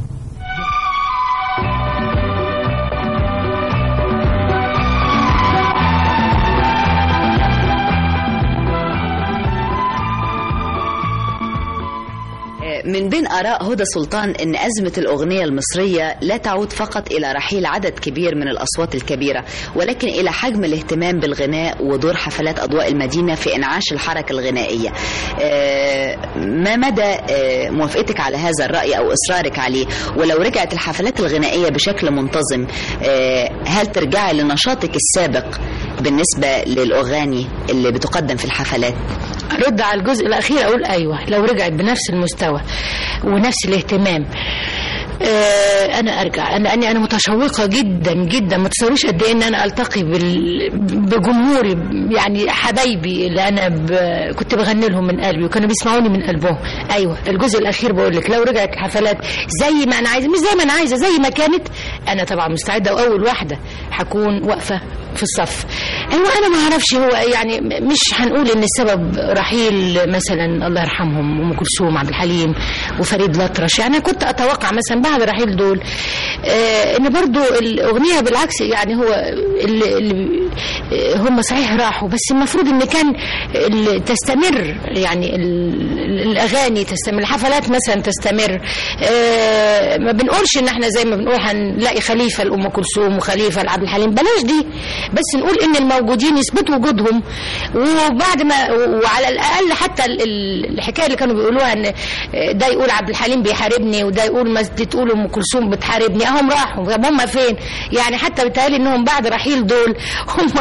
من بين آراء هدى سلطان أن أزمة الأغنية المصرية لا تعود فقط إلى رحيل عدد كبير من الأصوات الكبيرة ولكن إلى حجم الاهتمام بالغناء ودور حفلات أضواء المدينة في إنعاش الحركة الغنائية آه، ما مدى آه، موافقتك على هذا الرأي أو إصرارك عليه ولو رجعت الحفلات الغنائية بشكل منتظم آه، هل ترجعي لنشاطك السابق بالنسبة للأغاني اللي بتقدم في الحفلات ارد على الجزء الاخير اقول ايوه لو رجعت بنفس المستوى ونفس الاهتمام آه، انا ارجع انا اني انا متشوقه جدا جدا ما تصوريش قد ايه ان انا التقي بال... بجمهوري يعني حبايبي اللي انا ب... كنت بغني لهم من قلبي وكانوا بيسمعوني من قلبهم ايوه الجزء الاخير بقول لك لو رجعت حفلات زي ما انا عايزه مش زي ما انا عايزه زي ما كانت انا طبعا مستعده واول واحده هكون واقفه في الصف هو انا ما اعرفش هو يعني مش هنقول ان السبب رحيل مثلا الله يرحمهم ام كلثوم عبد الحليم وفريد الأطرش يعني كنت اتوقع مثلا بعد رحيل دول آه ان برضو الاغنيه بالعكس يعني هو اللي اللي آه، هم صحيح راحوا بس المفروض ان كان ال- تستمر يعني ال- الاغاني تستمر الحفلات مثلا تستمر آه، ما بنقولش ان احنا زي ما بنقول هنلاقي خليفه لام كلثوم وخليفه لعبد الحليم بلاش دي بس نقول ان الموجودين يثبتوا وجودهم وبعد ما وعلى الاقل حتى ال- ال- الحكايه اللي كانوا بيقولوها ان ده يقول عبد الحليم بيحاربني وده يقول ما دي تقول ام كلثوم بتحاربني اهم راحوا طب هم فين يعني حتى بيتهيألي انهم بعد رحيل دول هم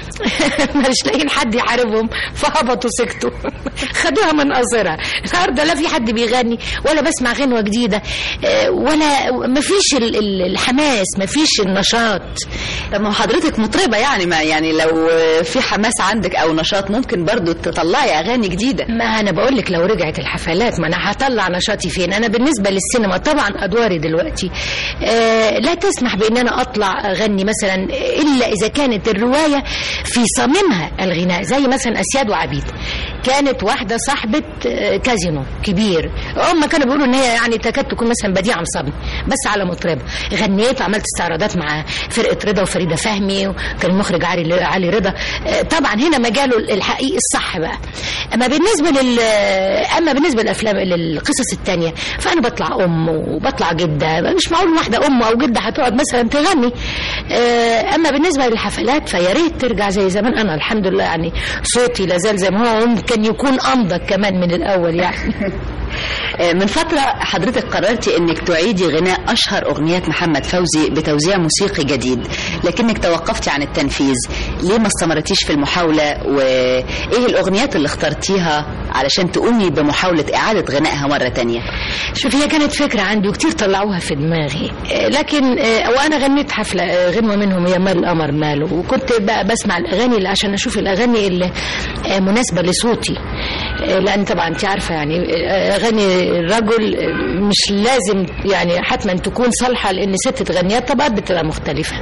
مش لاقيين حد يحاربهم فهبطوا سكتوا خدوها من قصرها النهارده لا في حد بيغني ولا بسمع غنوه جديده آه، ولا مفيش ال- ال- الحماس مفيش النشاط طب ما هو حضرتك مطربة يعني ما يعني لو في حماس عندك أو نشاط ممكن برضو تطلعي أغاني جديدة ما انا بقول لك لو رجعت الحفلات ما انا هطلع نشاطي فين انا بالنسبه للسينما طبعا ادواري دلوقتي آه لا تسمح بان انا اطلع اغني مثلا الا اذا كانت الروايه في صميمها الغناء زي مثلا اسياد وعبيد كانت واحده صاحبه آه، كازينو كبير هم كانوا بيقولوا ان هي يعني تكاد تكون مثلا بديعه مصابني بس على مطربه غنيت وعملت استعراضات مع فرقه رضا وفريده فهمي وكان المخرج علي علي رضا آه، طبعا هنا مجاله الحقيقي الصح بقى اما بالنسبه لل اما بالنسبه للافلام للقصص التانية فانا بطلع ام وبطلع جده مش معقول واحده ام او جده هتقعد مثلا تغني آه، اما بالنسبه للحفلات فيا ريت ترجع زي زمان انا الحمد لله يعني صوتي لازال زي ما هو ممكن يكون انضج كمان من الاول يعني آه، من فترة حضرتك قررتي انك تعيدي غناء اشهر اغنيات محمد فوزي بتوزيع موسيقي جديد لكنك توقفتي عن التنفيذ ليه ما استمرتيش في المحاولة وايه الاغنيات اللي اخترتيها علشان تقومي بمحاولة اعادة غنائها مرة تانية شوف هي كانت فكرة عندي وكتير طلعوها في دماغي آه، لكن آه، وانا غنيت حفلة آه، غنوة منهم هي مال القمر ماله وكنت بقى بسمع الاغاني اللي عشان اشوف الاغاني اللي آه، مناسبة لصوتي آه، لان طبعا انت عارفة يعني آه، اغاني الرجل آه، مش لازم يعني حتما تكون صالحة لان ست تغنيها طبقات بتبقى مختلفة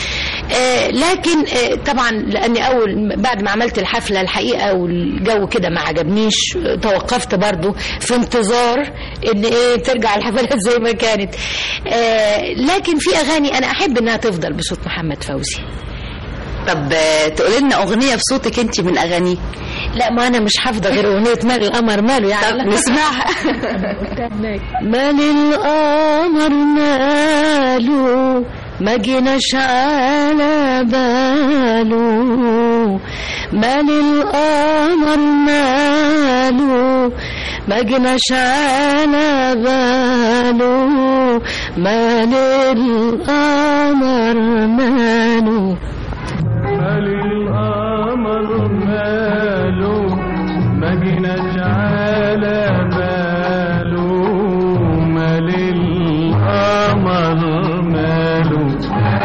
آه، لكن آه، طبعا لاني اول بعد ما عملت الحفله الحقيقه والجو كده ما عجبنيش آه، توقفت برضو في انتظار ان ايه ترجع الحفلات زي ما كانت آه، لكن في اغاني انا احب انها تفضل بصوت محمد فوزي طب آه، تقولي لنا اغنية بصوتك انت من اغانيه لا ما انا مش حافظه غير اغنيه مال القمر ماله يعني طب نسمعها مال القمر ماله ما جيناش على باله مال القمر ماله ما جيناش على باله مال القمر ماله مال القمر ماله ما جيناش على باله مال القمر ماله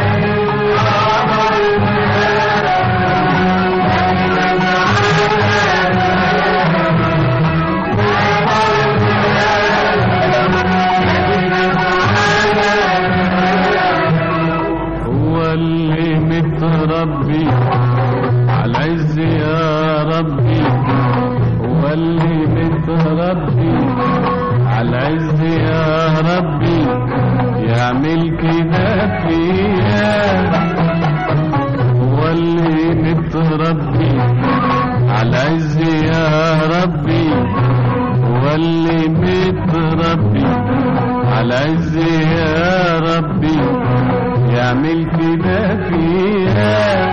هو اللي متربي على العز يا ربي هو اللي متربي على العز يا ربي يعمل كده فيا هو اللي متربي على العز يا ربي هو اللي متربي على العز يا ربي يعمل كده فيها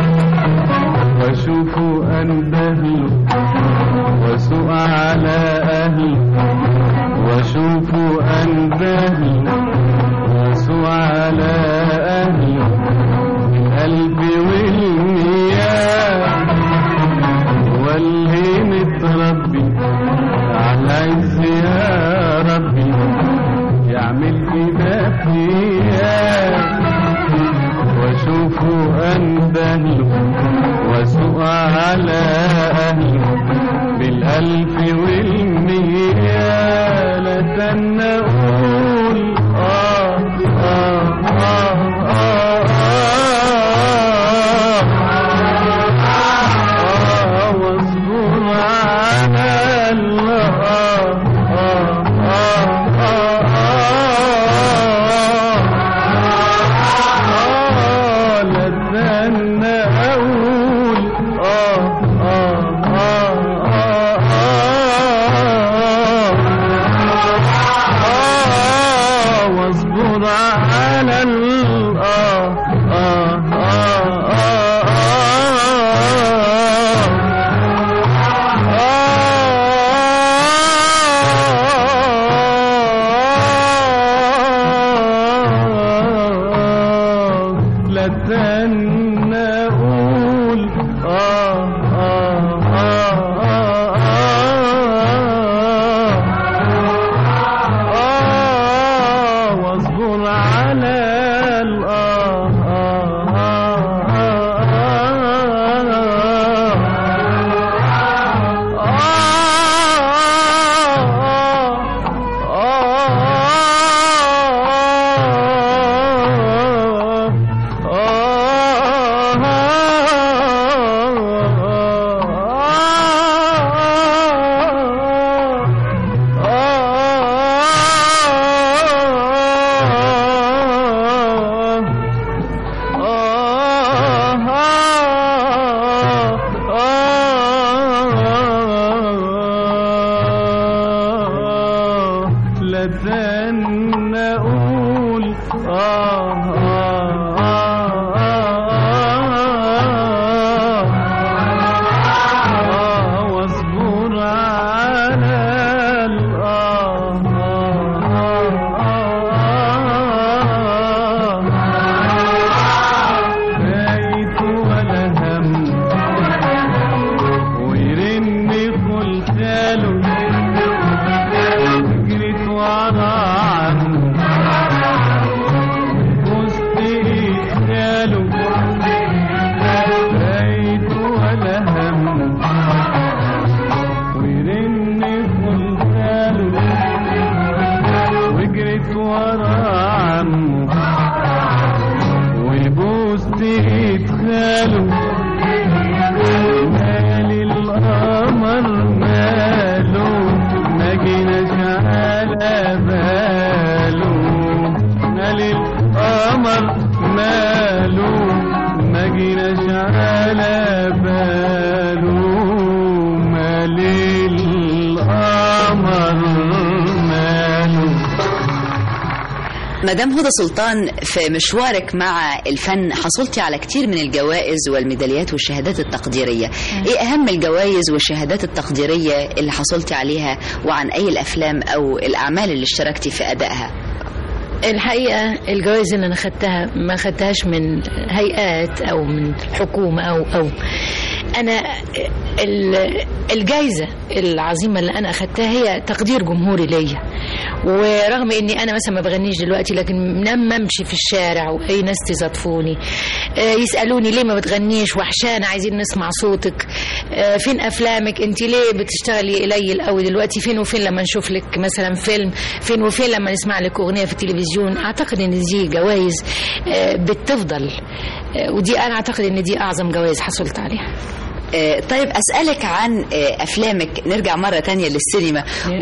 واشوفه اندهله واسوق على اهله واشوفه اندهله واسوق على اهله القلب والنياه واللي متربي على عز يا ربي يعمل كده فيا واشوفه اندهله واسوق على اهله بالالف والمية لا تنى اقول آه آه آه آه آه مدام هدى سلطان في مشوارك مع الفن حصلتي على كتير من الجوائز والميداليات والشهادات التقديرية ايه اهم الجوائز والشهادات التقديرية اللي حصلتي عليها وعن اي الافلام او الاعمال اللي اشتركتي في ادائها الحقيقة الجوائز اللي أنا خدتها ما خدتهاش من هيئات أو من حكومة أو أو أنا ال- الجايزة العظيمة اللي أنا أخدتها هي تقدير جمهوري ليا ورغم إني أنا مثلا ما بغنيش دلوقتي لكن لما أمشي في الشارع وأي ناس تزطفوني آه، يسألوني ليه ما بتغنيش وحشانة عايزين نسمع صوتك آه، فين أفلامك أنت ليه بتشتغلي قليل قوي دلوقتي فين وفين لما نشوف لك مثلا فيلم فين وفين لما نسمع لك أغنية في التلفزيون أعتقد إن دي جوائز آه، بتفضل آه، ودي أنا أعتقد إن دي أعظم جوائز حصلت عليها آه، طيب أسألك عن آه، أفلامك نرجع مرة تانية للسينما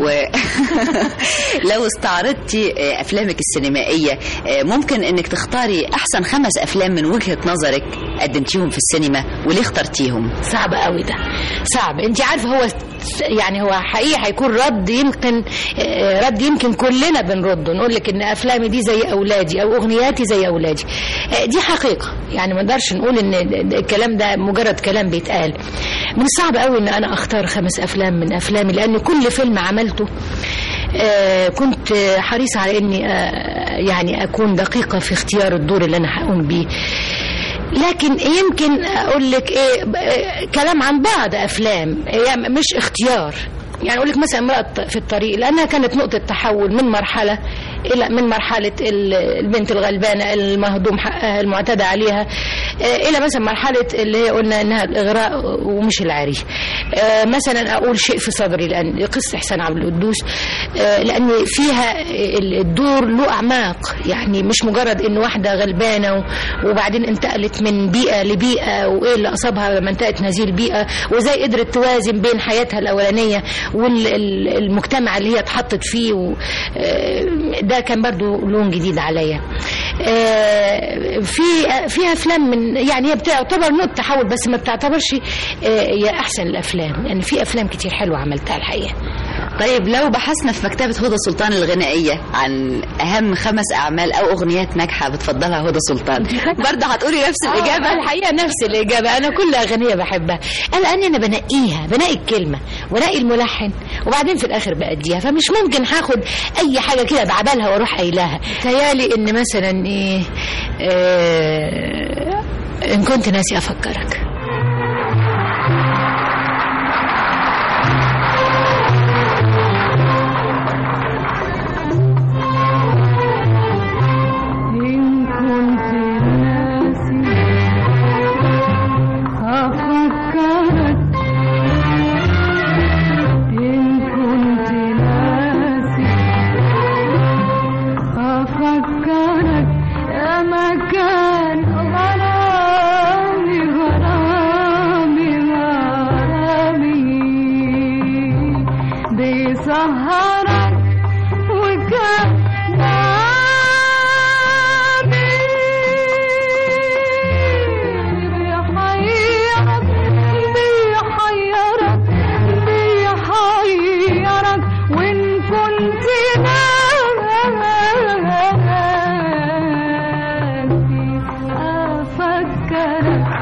ولو استعرضتي آه، أفلامك السينمائية آه، ممكن أنك تختاري أحسن خمس أفلام من وجهة نظرك قدمتيهم في السينما وليه اخترتيهم صعب قوي ده صعب انت عارفه هو يعني هو حقيقي هيكون رد يمكن آه، رد يمكن كلنا بنرده نقول لك ان افلامي دي زي اولادي او اغنياتي زي اولادي آه، دي حقيقه يعني ما نقدرش نقول ان الكلام ده مجرد كلام بيتقال من الصعب قوي ان انا اختار خمس افلام من افلامي لان كل فيلم عملته آه، كنت حريصة على اني آه، يعني اكون دقيقة في اختيار الدور اللي انا هقوم بيه لكن يمكن اقول لك ايه ب- آه، كلام عن بعض افلام هي مش اختيار يعني اقول لك مثلا امراه في الطريق لانها كانت نقطه تحول من مرحله الى من مرحله ال- البنت الغلبانه المهضوم حقها المعتدى عليها آه، الى مثلا مرحله اللي هي قلنا انها الاغراء ومش العري آه، مثلا اقول شيء في صدري لان قصه احسان عبد القدوس آه، لان فيها ال- الدور له اعماق يعني مش مجرد ان واحده غلبانه و- وبعدين انتقلت من بيئه لبيئه وايه اللي اصابها لما انتقلت من هذه البيئه وازاي قدرت توازن بين حياتها الاولانيه والمجتمع اللي هي اتحطت فيه و- آه، ده كان برضو لون جديد عليا آه، في فيها افلام من يعني هي بتعتبر نقطه تحول بس ما بتعتبرش آه، هي احسن الافلام لان يعني في افلام كتير حلوه عملتها الحقيقه طيب لو بحثنا في مكتبة هدى سلطان الغنائية عن أهم خمس أعمال أو أغنيات ناجحة بتفضلها هدى سلطان برضه هتقولي نفس الإجابة آه الحقيقه نفس الاجابه انا كل اغنيه بحبها الان انا بنقيها بنقي الكلمه ونقي الملحن وبعدين في الاخر باديها فمش ممكن هاخد اي حاجه كده بعبالها واروح قايلاها تهيالي ان مثلا ايه آه ان كنت ناسي افكرك إن كنت ناسي هفكرك إن كنت ناسي هفكرك يا مكان غرامي غرامي غرامي بيسهرك وكان نامي بيحيرك بيحيرك بيحيرك وإن كنت ناسي أفكرك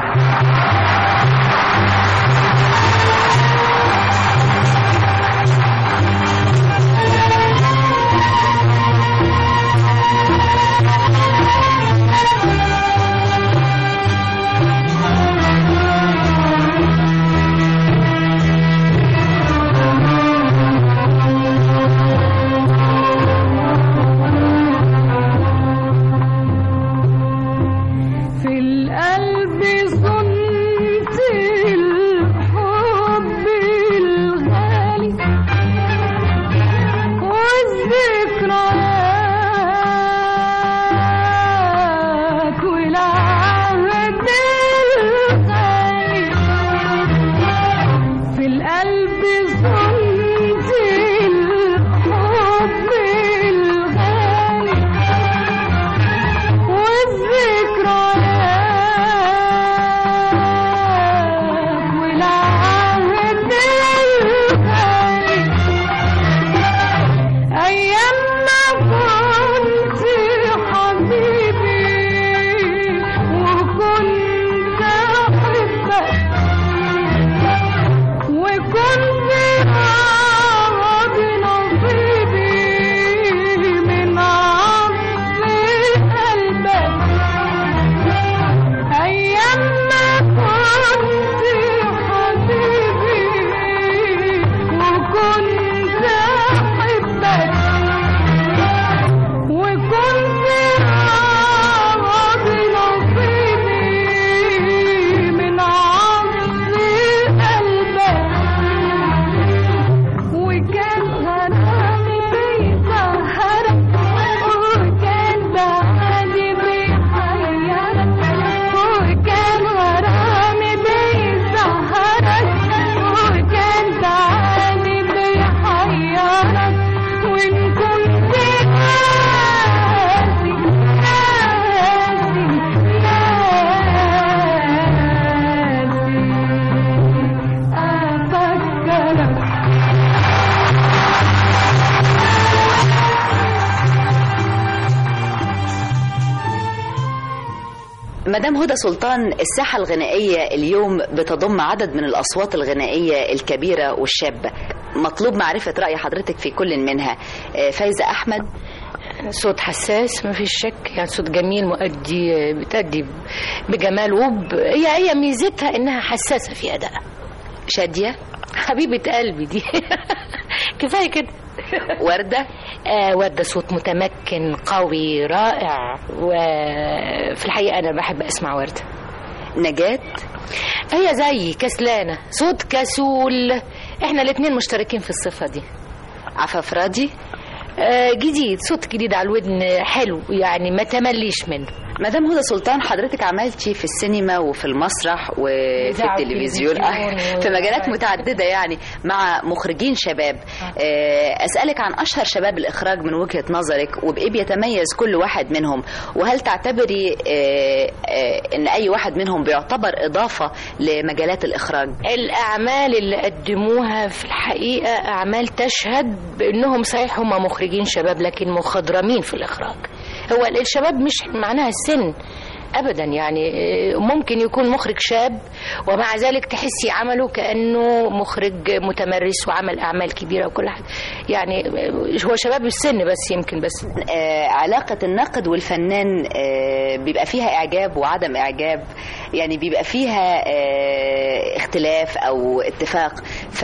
مدام هدى سلطان الساحة الغنائية اليوم بتضم عدد من الأصوات الغنائية الكبيرة والشابة مطلوب معرفة رأي حضرتك في كل منها آه، فايزة أحمد صوت حساس ما فيش شك يعني صوت جميل مؤدي بتأدي بجمال وب هي هي ميزتها انها حساسه في ادائها شادية حبيبه قلبي دي كفايه كده وردة آه وردة صوت متمكن قوي رائع وفي الحقيقة أنا بحب أسمع وردة نجاة هي زي كسلانة صوت كسول احنا الاتنين مشتركين في الصفة دي عفاف راضي آه جديد صوت جديد على الودن حلو يعني ما تمليش منه مدام هدى سلطان حضرتك عملتي في السينما وفي المسرح وفي إذاعة التلفزيون وتلفزيون آه، و- في مجالات متعددة يعني مع مخرجين شباب آه، أسألك عن أشهر شباب الإخراج من وجهة نظرك وبإيه بيتميز كل واحد منهم وهل تعتبري آه، آه، إن أي واحد منهم بيعتبر إضافة لمجالات الإخراج الأعمال اللي قدموها في الحقيقة أعمال تشهد بأنهم صحيح هم مخرجين شباب لكن مخضرمين في الإخراج هو الشباب مش معناها السن ابدا يعني آه، ممكن يكون مخرج شاب ومع ذلك تحسي عمله كانه مخرج متمرس وعمل اعمال كبيره وكل حاجه يعني آه، هو شباب السن بس يمكن بس آه، علاقة الناقد والفنان آه، بيبقى فيها إعجاب وعدم إعجاب يعني بيبقى فيها آه، اختلاف أو اتفاق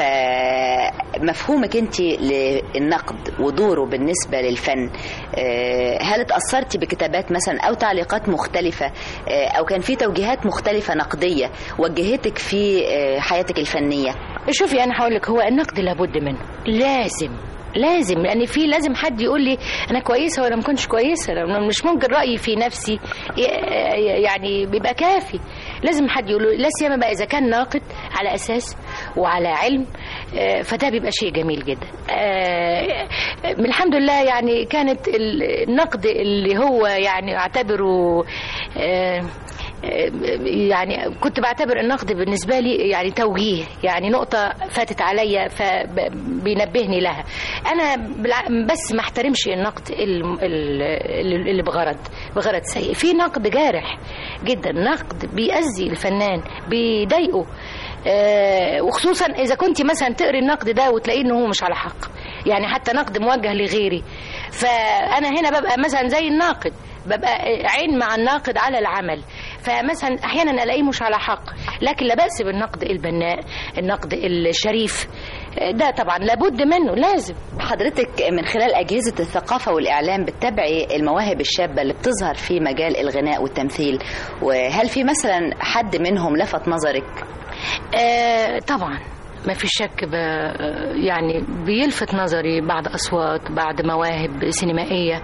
فمفهومك أنت للنقد ودوره بالنسبة للفن آه، هل اتأثرتي بكتابات مثلا أو تعليقات مختلفة آه، أو كان في توجيهات مختلفة نقدية وجهتك في آه، حياتك الفنية شوفي انا هقول لك هو النقد لابد منه لازم لازم لان في لازم حد يقول لي انا كويسه ولا ما كنتش كويسه لأن مش ممكن رايي في نفسي ي- يعني بيبقى كافي لازم حد يقول له لا سيما بقى اذا كان ناقد على اساس وعلى علم آه، فده بيبقى شيء جميل جدا آه، من الحمد لله يعني كانت ال- النقد اللي هو يعني اعتبره آه، يعني كنت بعتبر النقد بالنسبه لي يعني توجيه يعني نقطه فاتت عليا فبينبهني لها انا بالع- بس ما احترمش النقد ال- ال- اللي بغرض بغرض سيء في نقد جارح جدا نقد بيأذي الفنان بيضايقه آه، وخصوصا اذا كنت مثلا تقري النقد ده وتلاقيه ان هو مش على حق يعني حتى نقد موجه لغيري فانا هنا ببقى مثلا زي الناقد ببقى عين مع الناقد على العمل فمثلا احيانا الاقيه مش على حق لكن لا باس بالنقد البناء النقد الشريف ده طبعا لابد منه لازم حضرتك من خلال أجهزة الثقافة والإعلام بتتابعي المواهب الشابة اللي بتظهر في مجال الغناء والتمثيل وهل في مثلا حد منهم لفت نظرك؟ آه طبعا ما في شك ب... يعني بيلفت نظري بعض أصوات بعض مواهب سينمائية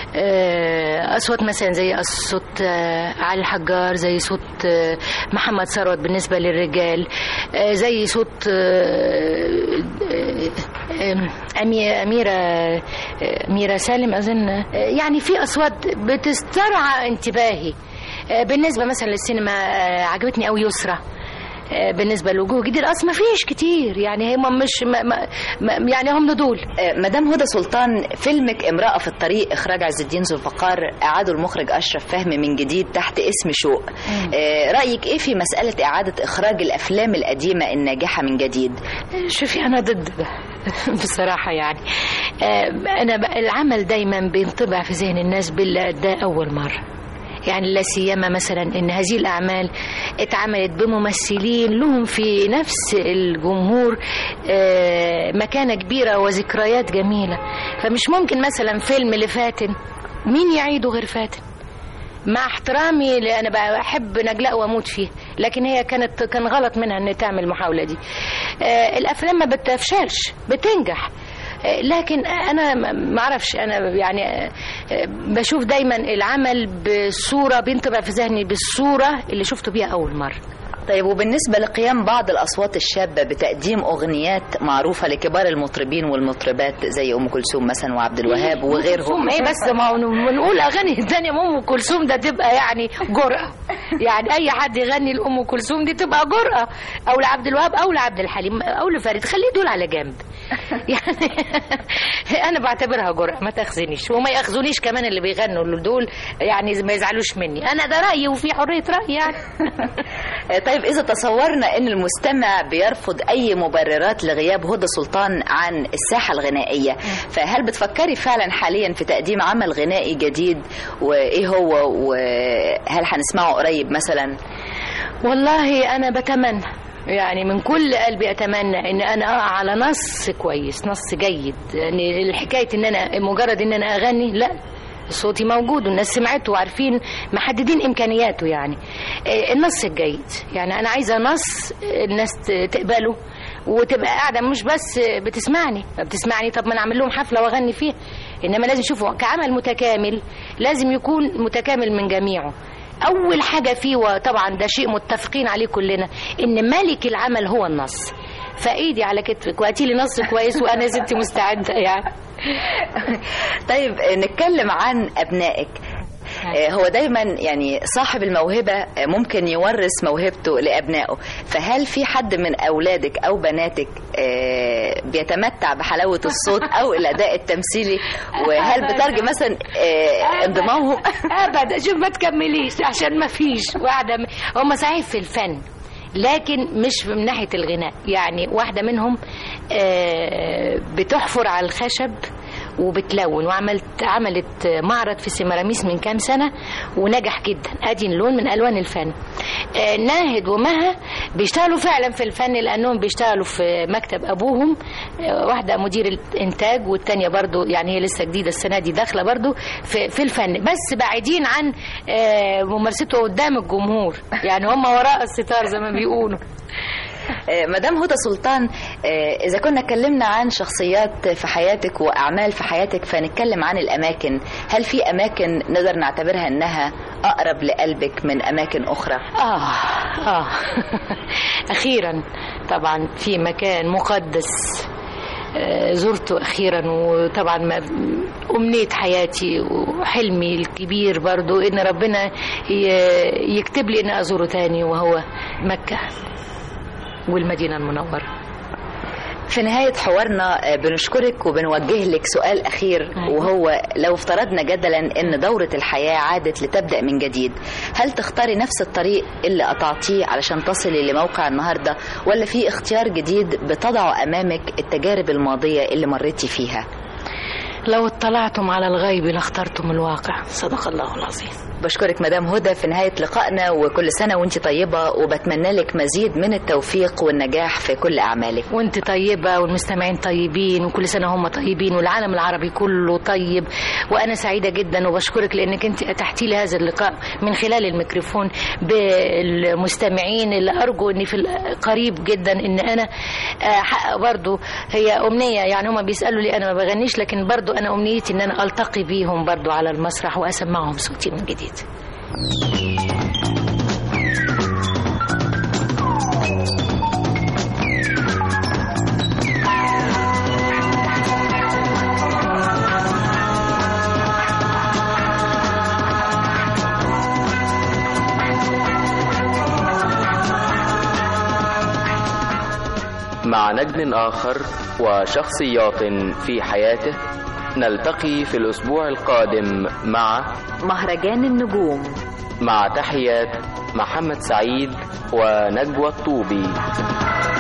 آه، أصوات مثلا زي صوت آه، علي الحجار زي صوت آه، محمد ثروت بالنسبة للرجال آه، زي صوت آه، آه، أمي- أميرة آه، أميرة سالم أظن آه، يعني في أصوات بتسترعى انتباهي آه، بالنسبة مثلا للسينما آه، عجبتني قوي يسرى آه، بالنسبه لوجوه جديد اصلا ما فيش كتير يعني هم مش ما ما ما يعني هم دول آه، مدام هدى سلطان فيلمك امرأة في الطريق إخراج عز الدين ذو الفقار أعاده المخرج أشرف فهمي من جديد تحت اسم شوق آه، رأيك إيه في مسألة إعادة إخراج الأفلام القديمة الناجحة من جديد؟ شوفي انا ضد ده بصراحه يعني آه، انا بقى العمل دايما بينطبع في ذهن الناس باللي ده اول مره يعني لا سيما مثلا ان هذه الاعمال اتعملت بممثلين لهم في نفس الجمهور آه، مكانه كبيره وذكريات جميله فمش ممكن مثلا فيلم لفاتن مين يعيده غير فاتن مع احترامي لأ انا بحب نجلاء واموت فيه لكن هي كانت كان غلط منها ان تعمل المحاوله دي آه، الافلام ما بتفشلش بتنجح آه، لكن انا ما اعرفش انا يعني آه، آه، بشوف دايما العمل بصوره بينطبع في ذهني بالصوره اللي شفته بيها اول مره طيب وبالنسبة لقيام بعض الأصوات الشابة بتقديم أغنيات معروفة لكبار المطربين والمطربات زي أم كلثوم مثلا وعبد الوهاب وغيرهم كلثوم ايه بس ما هو بنقول اغاني تانية ام كلثوم ده تبقى يعني جرأة يعني اي حد يغني لام كلثوم دي تبقى جرأة او لعبد الوهاب او لعبد الحليم او لفريد خليه دول على جنب يعني انا بعتبرها جرأة ما تاخذنيش وما ياخذونيش كمان اللي بيغنوا دول يعني ما يزعلوش مني انا ده رايي وفي حريه راي يعني طيب إذا تصورنا أن المستمع بيرفض أي مبررات لغياب هدى سلطان عن الساحة الغنائية فهل بتفكري فعلا حاليا في تقديم عمل غنائي جديد وإيه هو وهل هنسمعه قريب مثلا والله انا بتمنى يعني من كل قلبي اتمنى ان انا اقع على نص كويس نص جيد يعني الحكايه ان انا مجرد ان انا اغني لا صوتي موجود والناس سمعته وعارفين محددين امكانياته يعني آه، النص الجيد يعني انا عايزه نص الناس ت- تقبله وتبقى قاعده مش بس بتسمعني بتسمعني طب ما انا اعمل لهم حفله واغني فيها انما لازم يشوفوا كعمل متكامل لازم يكون متكامل من جميعه اول حاجه فيه وطبعا ده شيء متفقين عليه كلنا ان ملك العمل هو النص فايدي على كتفك وهاتي لي نص كويس وانا ستي مستعده يعني طيب نتكلم عن أبنائك آه، هو دايما يعني صاحب الموهبة آه، ممكن يورث موهبته لأبنائه فهل في حد من أولادك أو بناتك آه، بيتمتع بحلاوة الصوت أو الأداء التمثيلي وهل بترجي مثلا آه، انضمامهم ابدا شوف ما تكمليش عشان ما فيش واحده م... هم صحيح في الفن لكن مش من ناحيه الغناء يعني واحده منهم آه، بتحفر على الخشب وبتلون وعملت عملت معرض في سيماراميس من كام سنه ونجح جدا ادي لون من الوان الفن آه، ناهد ومها بيشتغلوا فعلا في الفن لانهم بيشتغلوا في مكتب ابوهم آه، واحده مدير الانتاج والتانيه برضو يعني هي لسه جديده السنه دي داخله برضو في, في الفن بس بعيدين عن آه، ممارسته قدام الجمهور يعني هم وراء الستار زي ما بيقولوا آه، مدام هدى سلطان آه، إذا كنا اتكلمنا عن شخصيات في حياتك وأعمال في حياتك فنتكلم عن الأماكن هل في أماكن نقدر نعتبرها أنها أقرب لقلبك من أماكن أخرى؟ آه آه أخيرا طبعا في مكان مقدس آه، زرته أخيرا وطبعا ما أمنية حياتي وحلمي الكبير برضو إن ربنا ي- يكتب لي إن أزوره تاني وهو مكة والمدينة المنورة في نهاية حوارنا آه، بنشكرك وبنوجه لك سؤال أخير وهو لو افترضنا جدلا أن دورة الحياة عادت لتبدأ من جديد هل تختاري نفس الطريق اللي قطعتيه علشان تصلي لموقع النهاردة ولا في اختيار جديد بتضع أمامك التجارب الماضية اللي مريتي فيها لو اطلعتم على الغيب لاخترتم الواقع صدق الله العظيم بشكرك مدام هدى في نهاية لقائنا وكل سنة وانت طيبة وبتمنى لك مزيد من التوفيق والنجاح في كل أعمالك وانت طيبة والمستمعين طيبين وكل سنة هم طيبين والعالم العربي كله طيب وأنا سعيدة جدا وبشكرك لأنك انت أتحتي لي هذا اللقاء من خلال الميكروفون بالمستمعين اللي أرجو أني في القريب جدا أن أنا أحقق برضو هي أمنية يعني هم بيسألوا لي أنا ما بغنيش لكن برضو أنا أمنيتي أن أنا ألتقي بيهم برضو على المسرح وأسمعهم صوتي من جديد مع نجم آخر وشخصيات في حياته نلتقي في الأسبوع القادم مع مهرجان النجوم مع تحيات محمد سعيد ونجوى الطوبي